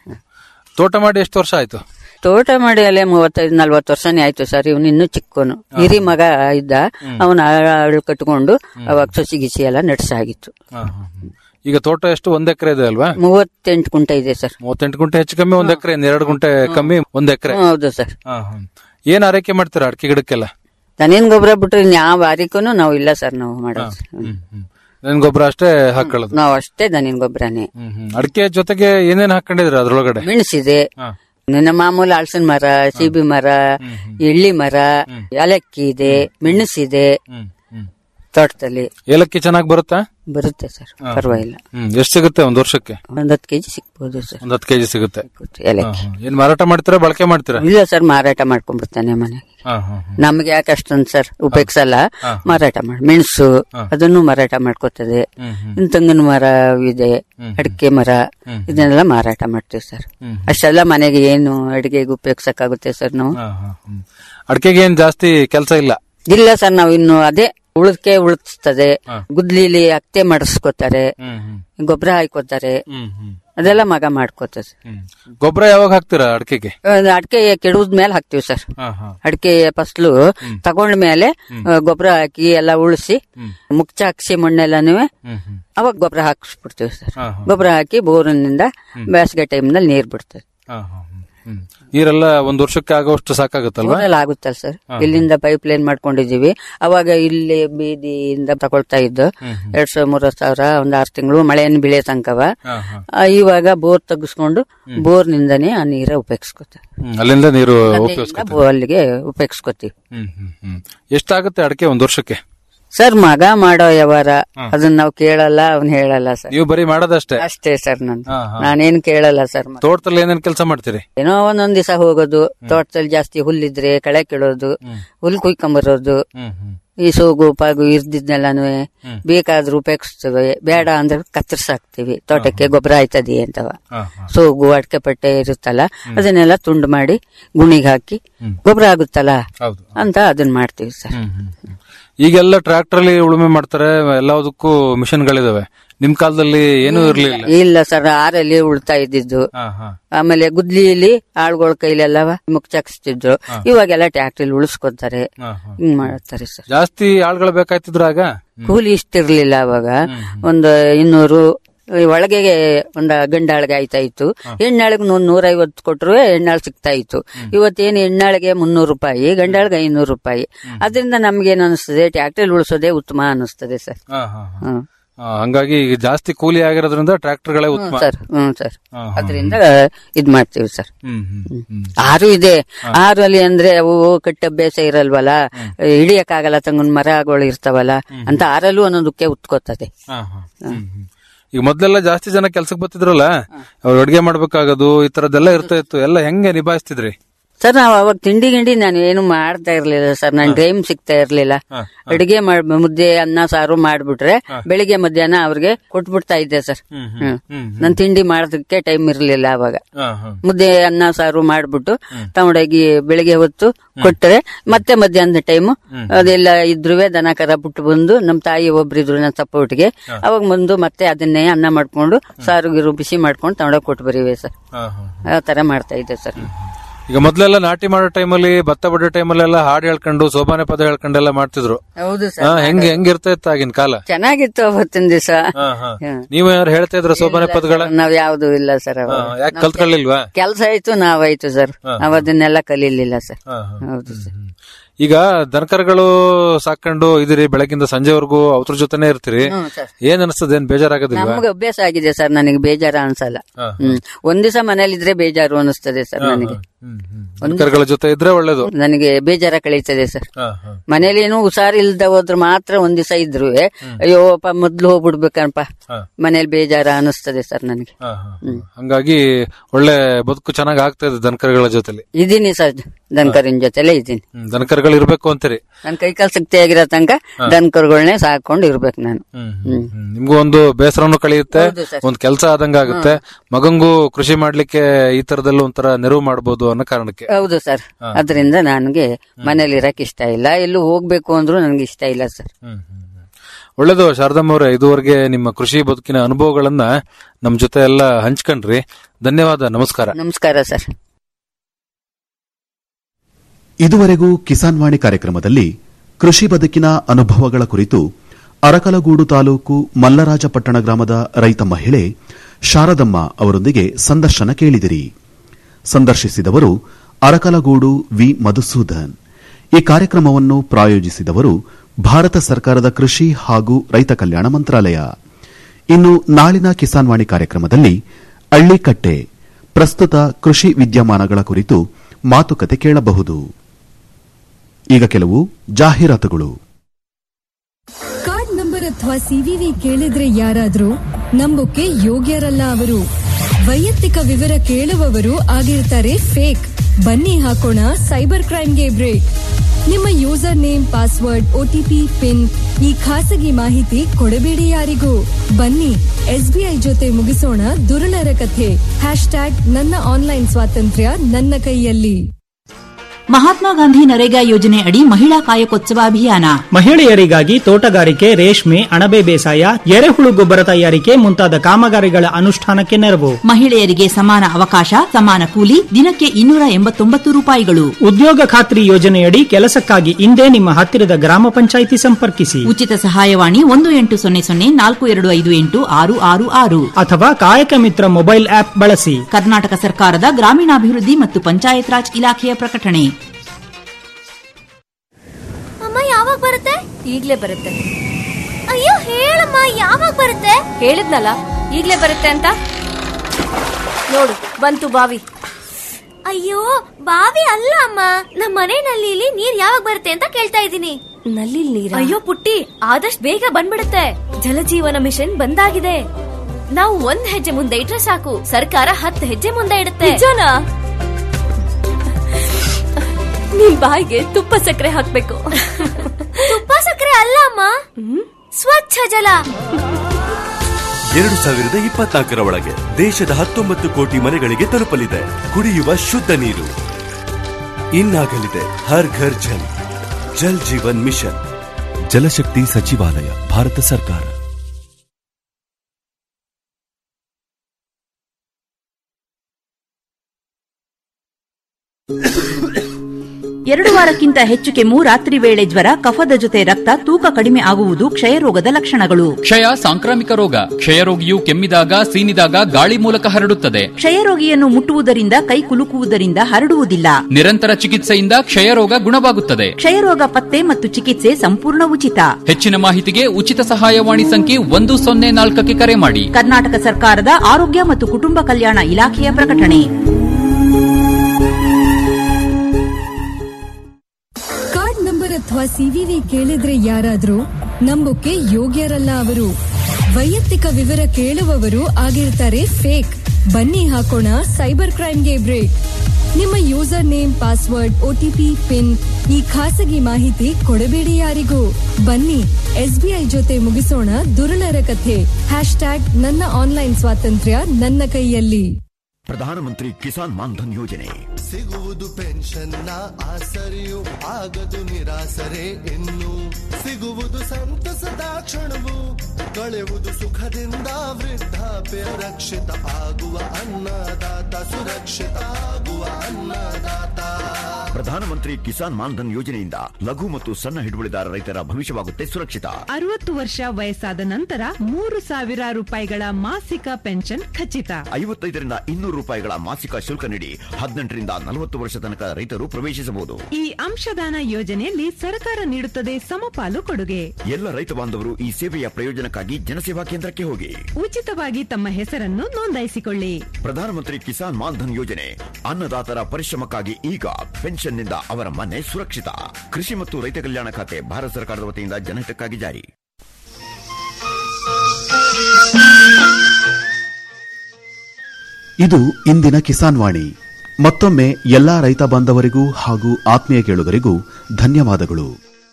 ತೋಟ ಮಾಡಿ ಎಷ್ಟು ವರ್ಷ ಆಯ್ತು ತೋಟ ಮಾಡಿ ಅಲ್ಲೇ ಮೂವತ್ತೈದು ನಲ್ವತ್ತು ವರ್ಷನೇ ಆಯ್ತು ಸರ್ ಇವನು ಇನ್ನೂ ಚಿಕ್ಕವನು ಹಿರಿ ಮಗ ಇದ್ದ ಅವನ ಅಳು ಕಟ್ಕೊಂಡು ಅವಾಗ ಸಸಿ ಗಿಸಿ ಎಲ್ಲ ನಡ್ಸಾಗಿತ್ತು ಹಾ, ಹಾ, ಹಾ. ಈಗ ತೋಟ ಎಷ್ಟು ಒಂದ್ ಎಕರೆ ಇದೆ ಅಲ್ವಾ ಮೂವತ್ತೆಂಟು ಕುಂಟ ಇದೆ ಸರ್ ಮೂವತ್ತೆಂಟು ಗುಂಟೆ ಹೆಚ್ಚು ಕಮ್ಮಿ ಒಂದ್ ಎಕರೆ ಎರಡು ಗುಂಟೆ ಕಮ್ಮಿ ಒಂದ್ ಎಕರೆ ಹೌದು ಸರ್ ಏನ್ ಆರೈಕೆ ಮಾಡ್ತೀರಾ ಅಡಿಕೆ ಗಿಡಕ್ಕೆಲ್ಲ ದನಿನ್ ಗೊಬ್ಬರ ಬಿಟ್ರೆ ಯಾವ ಬಾರಿಕೂನು ನಾವು ಇಲ್ಲ ಸರ್ ನಾವು ಮಾಡೋದು ನನ್ ಗೊಬ್ಬರ ಅಷ್ಟೇ ಹಾಕೊಳ್ಳೋದು ನಾವು ಅಷ್ಟೇ ದನಿನ್ ಗೊಬ್ಬರನೇ ಹ್ಮ್, ಹ್ಮ್. ಅಡಿಕೆ ಜೊತೆಗೆ ಏನೇನ್ ಹಾಕೊಂಡಿದ್ರ ಅದ್ರೊಳಗಡೆ ಮೆಣಸಿದೆ ಹಾ. ನನ್ನ ಮಾಮೂಲು ಹಲಸಿನ ಮರ ಸೀಬಿ ಮರ ಎಳ್ಳಿ ಮರ ಏಲಕ್ಕಿ ಇದೆ ಮೆಣಸಿದೆ ಹ್ಮ್, ಹ್ಮ್. ತೋಟದಲ್ಲಿ ಏಲಕ್ಕಿ ಚೆನ್ನಾಗಿ ಬರುತ್ತಾ ಬರುತ್ತೆ ಸರ್ ಪರವಾಗಿಲ್ಲ ಹ್ಮ್ ಎಷ್ಟು ಸಿಗುತ್ತೆ ಒಂದ್ ವರ್ಷಕ್ಕೆ ಒಂದ್ ಹತ್ತು ಕೆಜಿ ಸಿಗ್ಬೋದು ಸರ್ ಒಂದ್ ಹತ್ತು ಕೆಜಿ ಸಿಗುತ್ತೆ ಏಲಕ್ಕಿ ಹಾ, ಹಾ. ಏನ್ ಮಾರಾಟ ಮಾಡ್ತೀರಾ ಬಳಕೆ ಮಾಡ್ತೀರಾ ಇಲ್ಲ ಸರ್ ಮಾರಾಟ ಮಾಡ್ಕೊಂಡ್ಬಿಡ್ತಾನೆ ಮನೆಗೆ ಹಾ, ಹಾ, ಹಾ. ನಮ್ಗೆ ಯಾಕೆ ಅಷ್ಟೊಂದು ಸರ್ ಉಪಯೋಗಿಸಲ್ಲ ಮಾರಾಟ ಮಾಡಿ ಮೆಣಸು ಅದನ್ನು ಮಾರಾಟ ಮಾಡ್ಕೋತದೆ ಇನ್ ತೆಂಗಿನ ಮರ ಇದೆ ಅಡಿಕೆ ಮರ ಇದನ್ನೆಲ್ಲ ಮಾರಾಟ ಮಾಡ್ತೀವಿ ಸರ್ ಅಷ್ಟೆಲ್ಲ ಮನೆಗೆ ಏನು ಅಡಿಗೆಗೆ ಉಪಯೋಗಿಸಕ್ಕಾಗುತ್ತೆ ಸರ್ ನಾವು ಹಾ, ಹಾ, ಹ್ಮ್. ಅಡಿಕೆಗೆ ಏನ್ ಜಾಸ್ತಿ ಕೆಲಸ ಇಲ್ಲ ಇಲ್ಲ ಸರ್ ನಾವು ಇನ್ನು ಅದೇ ಉಳಿದ್ಕೆ ಉಳಿಸ್ತದೆ ಗುದ್ಲಿಲಿ ಅಕ್ತೆ ಮಾಡಿಸ್ಕೋತಾರೆ ಹ್ಮ್, ಹ್ಮ್. ಗೊಬ್ಬರ ಹಾಕೋತಾರೆ ಹ್ಮ್, ಹ್ಮ್. ಅದೆಲ್ಲ ಮಗ ಮಾಡ್ಕೋತದೆ ಹ್ಮ್. ಗೊಬ್ಬರ ಯಾವಾಗ ಹಾಕ್ತೀರಾ ಅಡಿಕೆಗೆ ಅಡಿಕೆ ಕೆಡವುದ ಮೇಲೆ ಹಾಕ್ತಿವಿ ಸರ್ ಹಾ, ಹಾ. ಅಡಿಕೆ ಫಸ್ಲು ತಗೊಂಡ ಮೇಲೆ ಗೊಬ್ಬರ ಹಾಕಿ ಎಲ್ಲ ಉಳಿಸಿ ಮುಚ್ಚ ಹಾಕ್ಸಿ ಮಣ್ಣೆಲ್ಲನೂ ಹ್ಮ್, ಹ್ಮ್. ಅವಾಗ ಗೊಬ್ಬರ ಹಾಕಿಸ್ಬಿಡ್ತೀವಿ ಸರ್ ಹಾ, ಹಾ. ಗೊಬ್ಬರ ಹಾಕಿ ಬೋರಿನಿಂದ ಬೇಸಿಗೆ ಟೈಮ್ನಲ್ಲಿ ನೀರ್ ಬಿಡ್ತದೆ ಹಾ, ಹಾ, ಹ್ಮ್, ಹ್ಮ್. ನೀರೆಲ್ಲ ಒಂದ್ ವರ್ಷಕ್ಕೆ ಆಗೋಷ್ಟು ಸಾಕಾಗುತ್ತಲ್ವಾ ಬೋರಲ್ಲಿ ಆಗುತ್ತಲ್ಲ ಸರ್ ಇಲ್ಲಿಂದ ಪೈಪ್ ಲೈನ್ ಮಾಡ್ಕೊಂಡಿದೀವಿ ಅವಾಗ ಇಲ್ಲಿ ಬೀದಿಯಿಂದ ತಗೊಳ್ತಾ ಇದ್ದು ಎರಡ್ ಸಾವಿರ ಮೂರ್ ಸಾವಿರ ಒಂದ್ ಆರು ತಿಂಗಳು ಮಳೆಯನ್ನು ಬೀಳೆ ತನಕವ ಹಾ, ಹಾ. ಆ, ಇವಾಗ ಬೋರ್ ತೆಗಿಸ್ಕೊಂಡು ಬೋರ್ನಿಂದನೇ ಆ ನೀರ ಉಪಯೋಗಿಸ್ಕೊತೀವಿ ಹ್ಮ್, ಅಲ್ಲಿಂದ ನೀರು ಉಪಯೋಗಿಸ್ಕೊ ಬೋ- ಅಲ್ಲಿಗೆ ಉಪಯೋಗಿಸ್ಕೊತೀವಿ ಹ್ಮ್ ಹ್ಮ್ ಹ್ಮ್ ಎಷ್ಟಾಗುತ್ತೆ ಅಡಿಕೆ ಒಂದ್ ವರ್ಷಕ್ಕೆ ಸರ್ ಮಗ ಮಾಡೋ ವ್ಯವಹಾರ ಅದನ್ನ ನಾವು ಕೇಳಲ್ಲ ಅವ್ನ್ ಹೇಳಲ್ಲ ಸರ್ ನೀವು ಬರೀ ಮಾಡೋದಷ್ಟೇ ಅಷ್ಟೇ ಸರ್ ನನ್ ಹಾ, ಹಾ. ನಾನೇನ್ ಕೇಳಲ್ಲ ಸರ್ ತೋಟದಲ್ಲಿ ಏನೇನ್ ಕೆಲಸ ಮಾಡ್ತೀರಿ ಏನೋ ಒಂದೊಂದ್ ದಿವಸ ಹೋಗೋದು ತೋಟದಲ್ಲಿ ಜಾಸ್ತಿ ಹುಲ್ಲಿದ್ರೆ ಕಳೆ ಕೀಳೋದು ಹುಲ್ ಕುಯ್ಕೊಂಬರೋದು ಹ್ಮ್ ಹ್ಮ್ ಈ ಸೋಗು ಪಾಗು ಇರ್ದಿದ್ನೆಲ್ಲಾನು ಬೇಕಾದ್ರೂ ಉಪಯೋಗಿಸ್ತೇವೆ ಬೇಡ ಅಂದ್ರೆ ಕತ್ತರಿಸಾಕ್ತಿವಿ ತೋಟಕ್ಕೆ ಗೊಬ್ಬರ ಆಯ್ತದೆ ಅಂತವ ಹಾ, ಹಾ. ಸೋಗು ಅಡಕೆ ಪಟ್ಟೆ ಇರುತ್ತಲ್ಲ ಅದನ್ನೆಲ್ಲ ತುಂಡು ಮಾಡಿ ಗುಣಿಗೆ ಹಾಕಿ ಗೊಬ್ಬರ ಆಗುತ್ತಲ್ಲ ಹೌದು ಅಂತ ಅದನ್ನ ಮಾಡ್ತೀವಿ ಸರ್ ಹ್ಮ್, ಹ್ಮ್, ಹ್ಮ್. ಈಗೆಲ್ಲ ಟ್ರ್ಯಾಕ್ಟರ್ ಅಲ್ಲಿ ಉಳುಮೆ ಮಾಡ್ತಾರೆ ಎಲ್ಲದಕ್ಕೂ ಮಿಷನ್ಗಳಿದಾವೆ ನಿಮ್ ಕಾಲದಲ್ಲಿ ಏನೂ ಇರ್ಲಿಲ್ಲ ಇಲ್ಲ ಸರ್ ಆರಲ್ಲಿ ಉಳ್ತಾ ಇದ್ದಿದ್ದು ಹಾ, ಹಾ. ಆಮೇಲೆ ಗುದ್ಲಿಲಿ ಆಳುಗಳ ಕೈಲೆಲ್ಲ ಮುಕ್ಚಾಕ್ಸ್ತಿದ್ರು ಇವಾಗೆಲ್ಲ ಟ್ಯಾಕ್ಟ್ರಿ ಉಳಿಸ್ಕೊತಾರೆ ಹಾ, ಹಾ. ಹಿಂಗ್ ಮಾಡ್ತಾರೆ ಸರ್ ಜಾಸ್ತಿ ಆಳ್ಗಳು ಬೇಕಾಯ್ತಿದ್ರ ಆಗ ಕೂಲಿ ಇಷ್ಟಿರ್ಲಿಲ್ಲ ಅವಾಗ ಒಂದು ಇನ್ನೂರು ಈ ಒಳಗೆ ಒಂದ ಗಂಡಾಳಿಗೆ ಆಯ್ತಾ ಇತ್ತು ಹೆಣ್ಣಾಳಿಗೆ ನೂರ್ ನೂರೈವತ್ತು ಕೊಟ್ರು ಹೆಣ್ಣಾಳು ಸಿಗ್ತಾ ಇತ್ತು ಇವತ್ತೇನು ಹೆಣ್ಣಾಳಿಗೆ ಮುನ್ನೂರು ರೂಪಾಯಿ ಗಂಡಾಳಿಗೆ ಐನೂರು ರೂಪಾಯಿ ಅದರಿಂದ ನಮ್ಗೇನು ಅನಿಸ್ತದೆ ಟ್ಯಾಕ್ಟ್ರಿ ಉಳಿಸೋದೇ ಉತ್ತಮ ಅನಿಸ್ತದೆ ಸರ್ ಹಾ, ಹಾ, ಹಾ. ಹ್ಮ್ ಆ, ಹಂಗಾಗಿ ಈಗ ಜಾಸ್ತಿ ಕೂಲಿ ಆಗಿರೋದ್ರಿಂದ ಟ್ರ್ಯಾಕ್ಟರ್ಗಳೇ ಉತ್ತಮ ಸರ್ ಹ್ಮ್ ಸರ್ ಹಾ, ಹಾ. ಅದರಿಂದ ಇದ್ ಮಾಡ್ತೀವಿ ಸರ್ ಹ್ಮ್ ಹ್ಮ್ ಹ್ಮ್ ಆರು ಇದೆ ಆರು ಅಲ್ಲಿ ಅಂದ್ರೆ ಅವು ಕಟ್ಟಭ್ಯಾಸ ಇರಲ್ವಲ್ಲ ಹಿಡಿಯಕ್ಕಾಗಲ್ಲ ತಂಗಿನ ಮರಗಳು ಇರ್ತಾವಲ್ಲ ಅಂತ ಆರಲ್ಲೂ ಒಂದೊಂದಕ್ಕೆ ಉತ್ಕೋತದೆ ಹಾ, ಹಾ. ಹ್ಮ್, ಹ್ಮ್. ಈಗ ಮೊದ್ಲೆಲ್ಲ ಜಾಸ್ತಿ ಜನ ಕೆಲ್ಸಕ್ಕೆ ಬರ್ತಿದ್ರಲ್ಲ ಅವ್ರು ಅಡ್ಗೆ ಮಾಡ್ಬೇಕಾಗೋದು ಈ ತರದ್ದೆಲ್ಲ ಇರ್ತಾ ಇತ್ತು ಎಲ್ಲ ಹೆಂಗೆ ನಿಭಾಯಿಸ್ತಿದ್ರಿ ಸರ್ ನಾವು ಅವಾಗ ತಿಂಡಿ ಗಿಂಡಿ ನಾನು ಏನು ಮಾಡ್ತಾ ಇರ್ಲಿಲ್ಲ ಸರ್ ನನ್ ಟೈಮ್ ಸಿಗ್ತಾ ಇರ್ಲಿಲ್ಲ ಅಡಿಗೆ ಮಾಡ್ ಮುದ್ದೆ ಅನ್ನ ಸಾರು ಮಾಡ್ಬಿಟ್ರೆ ಬೆಳಿಗ್ಗೆ ಮಧ್ಯಾಹ್ನ ಅವ್ರಿಗೆ ಕೊಟ್ಬಿಡ್ತಾ ಇದ್ದೆ ಸರ್ ಹ್ಮ್ ನನ್ ತಿಂಡಿ ಮಾಡೋದಕ್ಕೆ ಟೈಮ್ ಇರ್ಲಿಲ್ಲ ಅವಾಗ ಮುದ್ದೆ ಅನ್ನ ಸಾರು ಮಾಡ್ಬಿಟ್ಟು ತಗೊಂಡೋಗಿ ಬೆಳಿಗ್ಗೆ ಹೊತ್ತು ಕೊಟ್ಟರೆ ಮತ್ತೆ ಮಧ್ಯಾಹ್ನದ ಟೈಮ್ ಅದೆಲ್ಲ ಇದ್ರು ದನ ಕರ ಬಿಟ್ಟು ಬಂದು ನಮ್ ತಾಯಿ ಒಬ್ರಿದ್ರು ನನ್ನ ಸಪೋರ್ಟ್ಗೆ ಅವಾಗ ಬಂದು ಮತ್ತೆ ಅದನ್ನೇ ಅನ್ನ ಮಾಡ್ಕೊಂಡು ಸಾರು ಗಿರು ಬಿಸಿ ಮಾಡ್ಕೊಂಡು ತಗೊಂಡೋಗಿ ಕೊಟ್ಟು ಬರೀವೆ ಸರ್ ಆ ತರ ಮಾಡ್ತಾ ಇದ್ದೆ ಸರ್ ಈಗ ಮೊದ್ಲೆಲ್ಲ ನಾಟಿ ಮಾಡೋ ಟೈಮಲ್ಲಿ ಭತ್ತ ಬಡೋ ಟೈಮಲ್ಲೆಲ್ಲ ಹಾಡು ಹೇಳ್ಕೊಂಡು ಸೋಪಾನೆ ಪದ ಹೇಳ್ಕೊಂಡೆಲ್ಲ ಮಾಡ್ತಿದ್ರು ಹೌದು ಹಾ, ಸರ್ ಹೆಂಗ್ ಹೆಂಗಿರ್ತಾ ಇತ್ತು ಆಗಿನ ಕಾಲ ಚೆನ್ನಾಗಿತ್ತು ಅವತ್ತಿನ ದಿವಸ ಹಾ, ಹಾ. ನೀವು ಯಾರು ಹೇಳ್ತಾ ಇದ್ರ ಸೋಪಾನೆ ಪದಗಳ ನಾವ್ ಯಾವ್ದು ಇಲ್ಲ ಸರ್ ಹಾ, ಯಾಕೆ ಕಲ್ತ್ಕೊಳ್ಳಿಲ್ವಾ ಕೆಲಸ ಆಯ್ತು ನಾವಾಯ್ತು ಸರ್ ನಾವ್ ಅದನ್ನೆಲ್ಲ ಕಲೀಲಿಲ್ಲ ಸರ್ ಹಾ, ಹಾ. ಹೌದು ಸರ್ ಈಗ ದನಕರುಗಳು ಸಾಕೊಂಡು ಇದಿರಿ ಬೆಳಗಿಂದ ಸಂಜೆವರೆಗೂ ಅವ್ರ ಜೊತೆನೆ ಇರ್ತೀರಿ ಹ್ಮ್ ಸರ್ ಏನ್ ಅನಿಸ್ತದೆ ಏನ್ ಬೇಜಾರಾಗೋದಿಲ್ವಾ ನಮ್ಗೆ ಅಭ್ಯಾಸ ಆಗಿದೆ ಸರ್ ನನಗೆ ಬೇಜಾರ ಅನ್ಸಲ್ಲ ಹಾ, ಹ್ಮ್ ಒಂದ್ ದಿವಸ ಮನೇಲಿ ಇದ್ರೆ ಬೇಜಾರು ಅನಿಸ್ತದೆ ಸರ್ ನನಗೆ ದನಕರುಗಳ ಜೊತೆ ಇದ್ರೆ ಒಳ್ಳೇದು ನನಗೆ ಬೇಜಾರ ಕಳೀತದೆ ಸರ್ ಹಾ, ಹಾ. ಮನೇಲಿ ಏನು ಹುಷಾರಿಲ್ದ ಹೋದ್ರೆ ಮಾತ್ರ ಒಂದ್ ದಿವಸ ಇದ್ರು ಅಯ್ಯೋ ಅಪ್ಪ ಮೊದ್ಲು ಹೋಗ್ಬಿಡ್ಬೇಕಪ್ಪ ಹಾ. ಮನೇಲಿ ಬೇಜಾರ ಅನಿಸ್ತದೆ ಸರ್ ನನಗೆ ಹಾ, ಹಾ, ಹಾ. ಹಂಗಾಗಿ ಒಳ್ಳೆ ಬದುಕು ಚೆನ್ನಾಗ್ ಆಗ್ತಾ ಇದೆ ದನಕರುಗಳ ಜೊತೆಲಿ ಇದೀನಿ ಸರ್ ದನಕರಿನ ಜೊತೆಲೆ ಇದೀನಿ ಹ್ಮ್, ದನಕರುಗಳು ಇರ್ಬೇಕು ಅಂತೀರಿ ನನ್ ಕೈ ಕಾಲ್ ಶಕ್ತಿ ಆಗಿರೋ ತನಕ ದನಕರುಗಳನ್ನೇ ಸಾಕೊಂಡು ಇರ್ಬೇಕು ನಾನು ಹ್ಮ್, ಹ್ಮ್, ಹ್ಮ್. ನಿಮ್ಗೂ ಒಂದು ಬೇಸರನು ಕಳೆಯುತ್ತೆ ಹೌದು ಸರ್. ಒಂದ್ ಕೆಲಸ ಆದಂಗ ಆಗುತ್ತೆ ಮಗಂಗೂ ಕೃಷಿ ಮಾಡ್ಲಿಕ್ಕೆ ಈ ತರದಲ್ಲೂ ಒಂಥರ ನೆರವು ಮಾಡಬಹುದು ಅನ್ನೋ ಕಾರಣಕ್ಕೆ ಹೌದು ಸರ್ ಅದರಿಂದ ನನಗೆ ಮನೇಲಿ ಇರಕ್ ಇಷ್ಟ ಇಲ್ಲ ಎಲ್ಲೂ ಹೋಗ್ಬೇಕು ಅಂದ್ರೂ ನನ್ಗೆ ಇಷ್ಟ ಇಲ್ಲ ಸರ್ ಹ್ಮ್, ಹ್ಮ್, ಹ್ಮ್. ಒಳ್ಳೇದು ಶಾರದಮ್ಮ ಅವರೇ ಇದುವರೆಗೆ ನಿಮ್ಮ ಕೃಷಿ ಬದುಕಿನ ಅನುಭವಗಳನ್ನ ನಮ್ ಜೊತೆ ಎಲ್ಲ ಹಂಚ್ಕೊಂಡ್ರಿ ಧನ್ಯವಾದ ನಮಸ್ಕಾರ ನಮಸ್ಕಾರ ಸರ್ ಇದುವರೆಗೂ ಕಿಸಾನ್ ವಾಣಿ ಕಾರ್ಯಕ್ರಮದಲ್ಲಿ ಕೃಷಿ ಬದುಕಿನ ಅನುಭವಗಳ ಕುರಿತು ಅರಕಲಗೂಡು ತಾಲೂಕು ಮಲ್ಲರಾಜಪಟ್ಟಣ ಗ್ರಾಮದ ರೈತ ಮಹಿಳೆ ಶಾರದಮ್ಮ ಅವರೊಂದಿಗೆ ಸಂದರ್ಶನ ಕೇಳಿದಿರಿ ಸಂದರ್ಶಿಸಿದವರು ಅರಕಲಗೂಡು ವಿ ಮಧುಸೂದನ್ ಈ ಕಾರ್ಯಕ್ರಮವನ್ನು ಪ್ರಾಯೋಜಿಸಿದವರು ಭಾರತ ಸರ್ಕಾರದ ಕೃಷಿ ಹಾಗೂ ರೈತ ಕಲ್ಯಾಣ ಮಂತ್ರಾಲಯ ಇನ್ನು ನಾಳಿನ ಕಿಸಾನ್ ವಾಣಿ ಕಾರ್ಯಕ್ರಮದಲ್ಲಿ ಅಳ್ಳಿಕಟ್ಟೆ ಪ್ರಸ್ತುತ ಕೃಷಿ ವಿದ್ಯಮಾನಗಳ ಕುರಿತು ಮಾತುಕತೆ ಕೇಳಬಹುದು ಈಗ ಕೆಲವು ಜಾಹೀರಾತುಗಳು ಕಾರ್ಡ್ ನಂಬರ್ ಅಥವಾ ಸಿವಿವಿ ಕೇಳಿದ್ರೆ ಯಾರಾದ್ರೂ ನಂಬೋಕೆ ಯೋಗ್ಯರಲ್ಲ ಅವರು ವೈಯಕ್ತಿಕ ವಿವರ ಕೇಳುವವರು ಆಗಿರ್ತಾರೆ ಫೇಕ್ ಬನ್ನಿ ಹಾಕೋಣ ಸೈಬರ್ ಕ್ರೈಮ್ಗೆ ಬ್ರೇಕ್ ನಿಮ್ಮ user name password OTP PIN ಈ ಖಾಸಗಿ ಮಾಹಿತಿ ಕೊಡಬೇಡಿ ಯಾರಿಗೂ ಬನ್ನಿ ಎಸ್ಬಿಐ ಜೊತೆ ಮುಗಿಸೋಣ ದುರುಳರ ಕಥೆ ಹ್ಯಾಶ್ ಟ್ಯಾಗ್ ನನ್ನ ಆನ್ಲೈನ್ ಸ್ವಾತಂತ್ರ್ಯ ನನ್ನ ಕೈಯಲ್ಲಿ ಮಹಾತ್ಮ ಗಾಂಧಿ ನರೇಗಾ ಯೋಜನೆ ಅಡಿ ಮಹಿಳಾ ಕಾಯಕೋತ್ಸವ ಅಭಿಯಾನ ಮಹಿಳೆಯರಿಗಾಗಿ ತೋಟಗಾರಿಕೆ ರೇಷ್ಮೆ ಅಣಬೆ ಬೇಸಾಯ ಎರೆಹುಳು ಗೊಬ್ಬರ ತಯಾರಿಕೆ ಮುಂತಾದ ಕಾಮಗಾರಿಗಳ ಅನುಷ್ಠಾನಕ್ಕೆ ನೆರವು ಮಹಿಳೆಯರಿಗೆ ಸಮಾನ ಅವಕಾಶ ಸಮಾನ ಕೂಲಿ ದಿನಕ್ಕೆ ಇನ್ನೂರ ಎಂಬತ್ತೊಂಬತ್ತು ರೂಪಾಯಿಗಳು ಉದ್ಯೋಗ ಖಾತ್ರಿ ಯೋಜನೆಯಡಿ ಕೆಲಸಕ್ಕಾಗಿ ಇಂದೇ ನಿಮ್ಮ ಹತ್ತಿರದ ಗ್ರಾಮ ಪಂಚಾಯಿತಿ ಸಂಪರ್ಕಿಸಿ ಉಚಿತ ಸಹಾಯವಾಣಿ ಒಂದು ಎಂಟು ಸೊನ್ನೆ ಸೊನ್ನೆ ನಾಲ್ಕು ಎರಡು ಐದು ಎಂಟು ಆರು ಆರು ಆರು ಅಥವಾ ಕಾಯಕ ಮಿತ್ರ ಮೊಬೈಲ್ ಆಪ್ ಬಳಸಿ ಕರ್ನಾಟಕ ಸರ್ಕಾರದ ಗ್ರಾಮೀಣಾಭಿವೃದ್ಧಿ ಮತ್ತು ಪಂಚಾಯತ್ ರಾಜ್ ಇಲಾಖೆಯ ಪ್ರಕಟಣೆ ಅಮ್ಮ ಯಾವಾಗ ಬರುತ್ತೆ ಈಗ್ಲೇ ಬರುತ್ತೆ ಅಯ್ಯೋ ಹೇಳಮ್ಮ ಯಾವಾಗ ಬರುತ್ತೆ ಹೇಳಿದ್ನಲ್ಲ ಈಗ್ಲೇ ಬರುತ್ತೆ ಅಂತ ನೋಡು ಬಂತು ಬಾವಿ ಅಯ್ಯೋ ಬಾವಿ ಅಲ್ಲ ಅಮ್ಮ ನಮ್ಮ ಮನೆ ನಲ್ಲಿಲಿ ನೀರ್ ಯಾವಾಗ ಬರುತ್ತೆ ಅಂತ ಕೇಳ್ತಾ ಇದ್ದೀನಿ ನಲ್ಲಿ ನೀರ್ ಅಯ್ಯೋ ಪುಟ್ಟಿ ಆದಷ್ಟು ಬೇಗ ಬಂದ್ಬಿಡುತ್ತೆ ಜಲಜೀವನ ಮಿಷನ್ ಬಂದಾಗಿದೆ ನಾವು ಒಂದ್ ಹೆಜ್ಜೆ ಮುಂದೆ ಇಟ್ರೆ ಸಾಕು ಸರ್ಕಾರ ಹತ್ತು ಹೆಜ್ಜೆ ಮುಂದೆ ಇಡುತ್ತೆ ನಿಜನಾ ನಿಮ್ ಬಾಯಿಗೆ ತುಪ್ಪ ಸಕ್ಕರೆ ಹಾಕ್ಬೇಕು ತುಪ್ಪ ಸಕ್ಕರೆ ಅಲ್ಲ ಅಮ್ಮ ಸ್ವಚ್ಛ ಜಲ ಎರಡು ಸಾವಿರದ ಇಪ್ಪತ್ನಾಲ್ಕರ ಒಳಗೆ ದೇಶದ ಹತ್ತೊಂಬತ್ತು ಕೋಟಿ ಮನೆಗಳಿಗೆ ತಲುಪಲಿದೆ ಕುಡಿಯುವ ಶುದ್ಧ ನೀರು ಇನ್ನಾಗಲಿದೆ ಹರ್ ಘರ್ ಜಲ್ ಜಲ್ ಜೀವನ್ ಮಿಷನ್ ಜಲಶಕ್ತಿ ಸಚಿವಾಲಯ ಭಾರತ ಸರ್ಕಾರ ಎರಡು ವಾರಕ್ಕಿಂತ ಹೆಚ್ಚು ಕೆಮ್ಮು ರಾತ್ರಿ ವೇಳೆ ಜ್ವರ ಕಫದ ಜೊತೆ ರಕ್ತ ತೂಕ ಕಡಿಮೆ ಆಗುವುದು ಕ್ಷಯರೋಗದ ಲಕ್ಷಣಗಳು ಕ್ಷಯ ಸಾಂಕ್ರಾಮಿಕ ರೋಗ ಕ್ಷಯರೋಗಿಯು ಕೆಮ್ಮಿದಾಗ ಸೀನಿದಾಗ ಗಾಳಿ ಮೂಲಕ ಹರಡುತ್ತದೆ ಕ್ಷಯರೋಗಿಯನ್ನು ಮುಟ್ಟುವುದರಿಂದ ಕೈ ಕುಲುಕುವುದರಿಂದ ಹರಡುವುದಿಲ್ಲ ನಿರಂತರ ಚಿಕಿತ್ಸೆಯಿಂದ ಕ್ಷಯರೋಗ ಗುಣವಾಗುತ್ತದೆ ಕ್ಷಯರೋಗ ಪತ್ತೆ ಮತ್ತು ಚಿಕಿತ್ಸೆ ಸಂಪೂರ್ಣ ಉಚಿತ ಹೆಚ್ಚಿನ ಮಾಹಿತಿಗೆ ಉಚಿತ ಸಹಾಯವಾಣಿ ಸಂಖ್ಯೆ ಒಂದು ಸೊನ್ನೆ ನಾಲ್ಕಕ್ಕೆ ಕರೆ ಮಾಡಿ ಕರ್ನಾಟಕ ಸರ್ಕಾರದ ಆರೋಗ್ಯ ಮತ್ತು ಕುಟುಂಬ ಕಲ್ಯಾಣ ಇಲಾಖೆಯ ಪ್ರಕಟಣೆ ಕಾರ್ಡ್ ನಂಬರ್ ಅಥವಾ ಸಿವಿವಿ ಕೇಳಿದ್ರೆ ಯಾರಾದ್ರೂ ನಂಬೋಕೆ ಯೋಗ್ಯರಲ್ಲ ಅವರು ವೈಯಕ್ತಿಕ ವಿವರ ಕೇಳುವವರು ಆಗಿರ್ತಾರೆ ಫೇಕ್ ಬನ್ನಿ ಹಾಕೋಣ ಸೈಬರ್ ಕ್ರೈಮ್ಗೆ ಬ್ರೇಕ್ ನಿಮ್ಮ user name password OTP PIN ಈ ಖಾಸಗಿ ಮಾಹಿತಿ ಕೊಡಬೇಡಿ ಯಾರಿಗೂ ಬನ್ನಿ ಎಸ್ಬಿಐ ಜೊತೆ ಮುಗಿಸೋಣ ದುರುಳರ ಕಥೆ ಹ್ಯಾಶ್ ಟ್ಯಾಗ್ ನನ್ನ ಆನ್ಲೈನ್ ಸ್ವಾತಂತ್ರ್ಯ ನನ್ನ ಕೈಯಲ್ಲಿ ಪ್ರಧಾನಮಂತ್ರಿ ಕಿಸಾನ್ ಮಾನ್ಧನ್ ಯೋಜನೆ ಸಿಗುವುದು ಪೆನ್ಷನ್ನ ಆಸರೆಯು ಆಗದು ನಿರಾಸರೆ ಇನ್ನು ಸಿಗುವುದು ಸಂತಸದ ಕ್ಷಣವು ಕಳೆಯುವುದು ಸುಖದಿಂದ ವೃದ್ಧಾಪ್ಯ ರಕ್ಷಿತ ಆಗುವ ಅನ್ನದಾತ ಸುರಕ್ಷಿತ ಆಗುವ ಅನ್ನದಾತ ಪ್ರಧಾನಮಂತ್ರಿ ಕಿಸಾನ್ ಮಾನ್ಧನ್ ಯೋಜನೆಯಿಂದ ಲಘು ಮತ್ತು ಸಣ್ಣ ಹಿಡುವಳಿದಾರ ರೈತರ ಭವಿಷ್ಯವಾಗುತ್ತೆ ಸುರಕ್ಷಿತ ಅರವತ್ತು ವರ್ಷ ವಯಸ್ಸಾದ ನಂತರ ಮೂರು ಸಾವಿರ ರೂಪಾಯಿಗಳ ಮಾಸಿಕ ಪೆನ್ಷನ್ ಖಚಿತ ಐವತ್ತೈದರಿಂದ ಇನ್ನೂರು ರೂಪಾಯಿಗಳ ಮಾಸಿಕ ಶುಲ್ಕ ನೀಡಿ ಹದಿನೆಂಟರಿಂದ ನಲವತ್ತು ವರ್ಷ ತನಕ ರೈತರು ಪ್ರವೇಶಿಸಬಹುದು ಈ ಅಂಶದಾನ ಯೋಜನೆಯಲ್ಲಿ ಸರ್ಕಾರ ನೀಡುತ್ತದೆ ಸಮಪಾಲು ಕೊಡುಗೆ ಎಲ್ಲ ರೈತ ಬಾಂಧವರು ಈ ಸೇವೆಯ ಪ್ರಯೋಜನಕ್ಕಾಗಿ ಜನಸೇವಾ ಕೇಂದ್ರಕ್ಕೆ ಹೋಗಿ ಉಚಿತವಾಗಿ ತಮ್ಮ ಹೆಸರನ್ನು ನೋಂದಾಯಿಸಿಕೊಳ್ಳಿ ಪ್ರಧಾನಮಂತ್ರಿ ಕಿಸಾನ್ ಮಾನ್ಧನ್ ಯೋಜನೆ ಅನ್ನದಾತರ ಪರಿಶ್ರಮಕ್ಕಾಗಿ ಈಗ ಪೆನ್ಷನ್ನಿಂದ ಅವರ ಮನೆ ಸುರಕ್ಷಿತ ಕೃಷಿ ಮತ್ತು ರೈತ ಕಲ್ಯಾಣ ಖಾತೆ ಭಾರತ ಸರ್ಕಾರದ ವತಿಯಿಂದ ಜನಹಿತಕ್ಕಾಗಿ ಜಾರಿ ಇದು ಇಂದಿನ ಕಿಸಾನ್ ವಾಣಿ ಮತ್ತೊಮ್ಮೆ ಎಲ್ಲಾ ರೈತ ಬಾಂಧವರಿಗೂ ಹಾಗೂ ಆತ್ಮೀಯ ಕೇಳುಗರಿಗೂ ಧನ್ಯವಾದಗಳು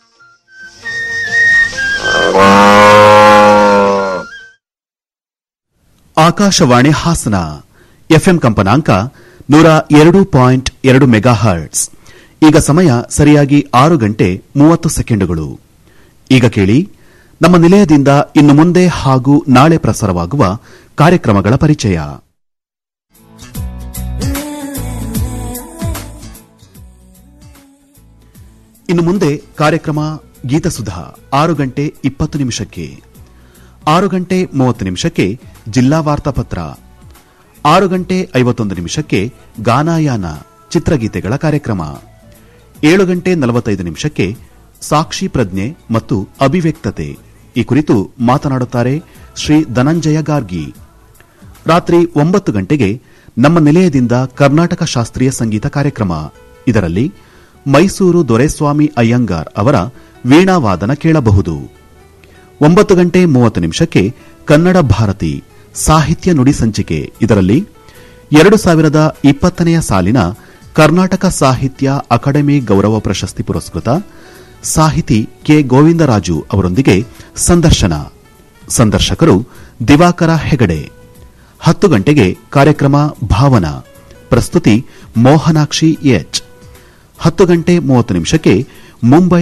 ಆಕಾಶವಾಣಿ ಹಾಸನ ಎಫ್ಎಂ ಕಂಪನಾಂಕ ನೂರ ಎರಡು ಪಾಯಿಂಟ್ ಎರಡು ಮೆಗಾ ಹರ್ಟ್ಸ್ ಈಗ ಸಮಯ ಸರಿಯಾಗಿ ಆರು ಗಂಟೆ ಮೂವತ್ತು ಸೆಕೆಂಡುಗಳು ಈಗ ಕೇಳಿ ನಮ್ಮ ನಿಲಯದಿಂದ ಇನ್ನು ಮುಂದೆ ಹಾಗೂ ನಾಳೆ ಪ್ರಸಾರವಾಗುವ ಕಾರ್ಯಕ್ರಮಗಳ ಪರಿಚಯ ಇನ್ನು ಮುಂದೆ ಕಾರ್ಯಕ್ರಮ ಗೀತಸುಧಾ ಆರು ಗಂಟೆ ಇಪ್ಪತ್ತು ನಿಮಿಷಕ್ಕೆ ಆರು ಗಂಟೆ ಮೂವತ್ತು ನಿಮಿಷಕ್ಕೆ ಜಿಲ್ಲಾ ವಾರ್ತಾಪತ್ರ ಆರು ಗಂಟೆ ಐವತ್ತೊಂದು ನಿಮಿಷಕ್ಕೆ ಗಾನಾಯಾನ ಚಿತ್ರಗೀತೆಗಳ ಕಾರ್ಯಕ್ರಮ ಏಳು ಗಂಟೆ ನಲವತ್ತೈದು ನಿಮಿಷಕ್ಕೆ ಸಾಕ್ಷಿ ಪ್ರಜ್ಞೆ ಮತ್ತು ಅಭಿವ್ಯಕ್ತತೆ ಈ ಕುರಿತು ಮಾತನಾಡುತ್ತಾರೆ ಶ್ರೀ ಧನಂಜಯ ಗಾರ್ಗಿ ರಾತ್ರಿ ಒಂಬತ್ತು ಗಂಟೆಗೆ ನಮ್ಮ ನಿಲಯದಿಂದ ಕರ್ನಾಟಕ ಶಾಸ್ತ್ರೀಯ ಸಂಗೀತ ಕಾರ್ಯಕ್ರಮ ಇದರಲ್ಲಿ ಮೈಸೂರು ದೊರೆಸ್ವಾಮಿ ಅಯ್ಯಂಗಾರ್ ಅವರ ವೀಣಾವಾದನ ಕೇಳಬಹುದು ಒಂಬತ್ತು ಗಂಟೆ ಮೂವತ್ತು ನಿಮಿಷಕ್ಕೆ ಕನ್ನಡ ಭಾರತಿ ಸಾಹಿತ್ಯ ನುಡಿ ಸಂಚಿಕೆ ಇದರಲ್ಲಿ ಎರಡು ಸಾವಿರದ ಇಪ್ಪತ್ತನೆಯ ಸಾಲಿನ ಕರ್ನಾಟಕ ಸಾಹಿತ್ಯ ಅಕಾಡೆಮಿ ಗೌರವ ಪ್ರಶಸ್ತಿ ಪುರಸ್ಕೃತ ಸಾಹಿತಿ ಕೆ ಗೋವಿಂದರಾಜು ಅವರೊಂದಿಗೆ ಸಂದರ್ಶನ ಸಂದರ್ಶಕರು ದಿವಾಕರ ಹೆಗಡೆ ಹತ್ತು ಗಂಟೆಗೆ ಕಾರ್ಯಕ್ರಮ ಭಾವನಾ ಪ್ರಸ್ತುತಿ ಮೋಹನಾಕ್ಷಿ ಎಚ್ ಹತ್ತು ಗಂಟೆ ಮೂವತ್ತು ನಿಮಿಷಕ್ಕೆ ಮುಂಬೈ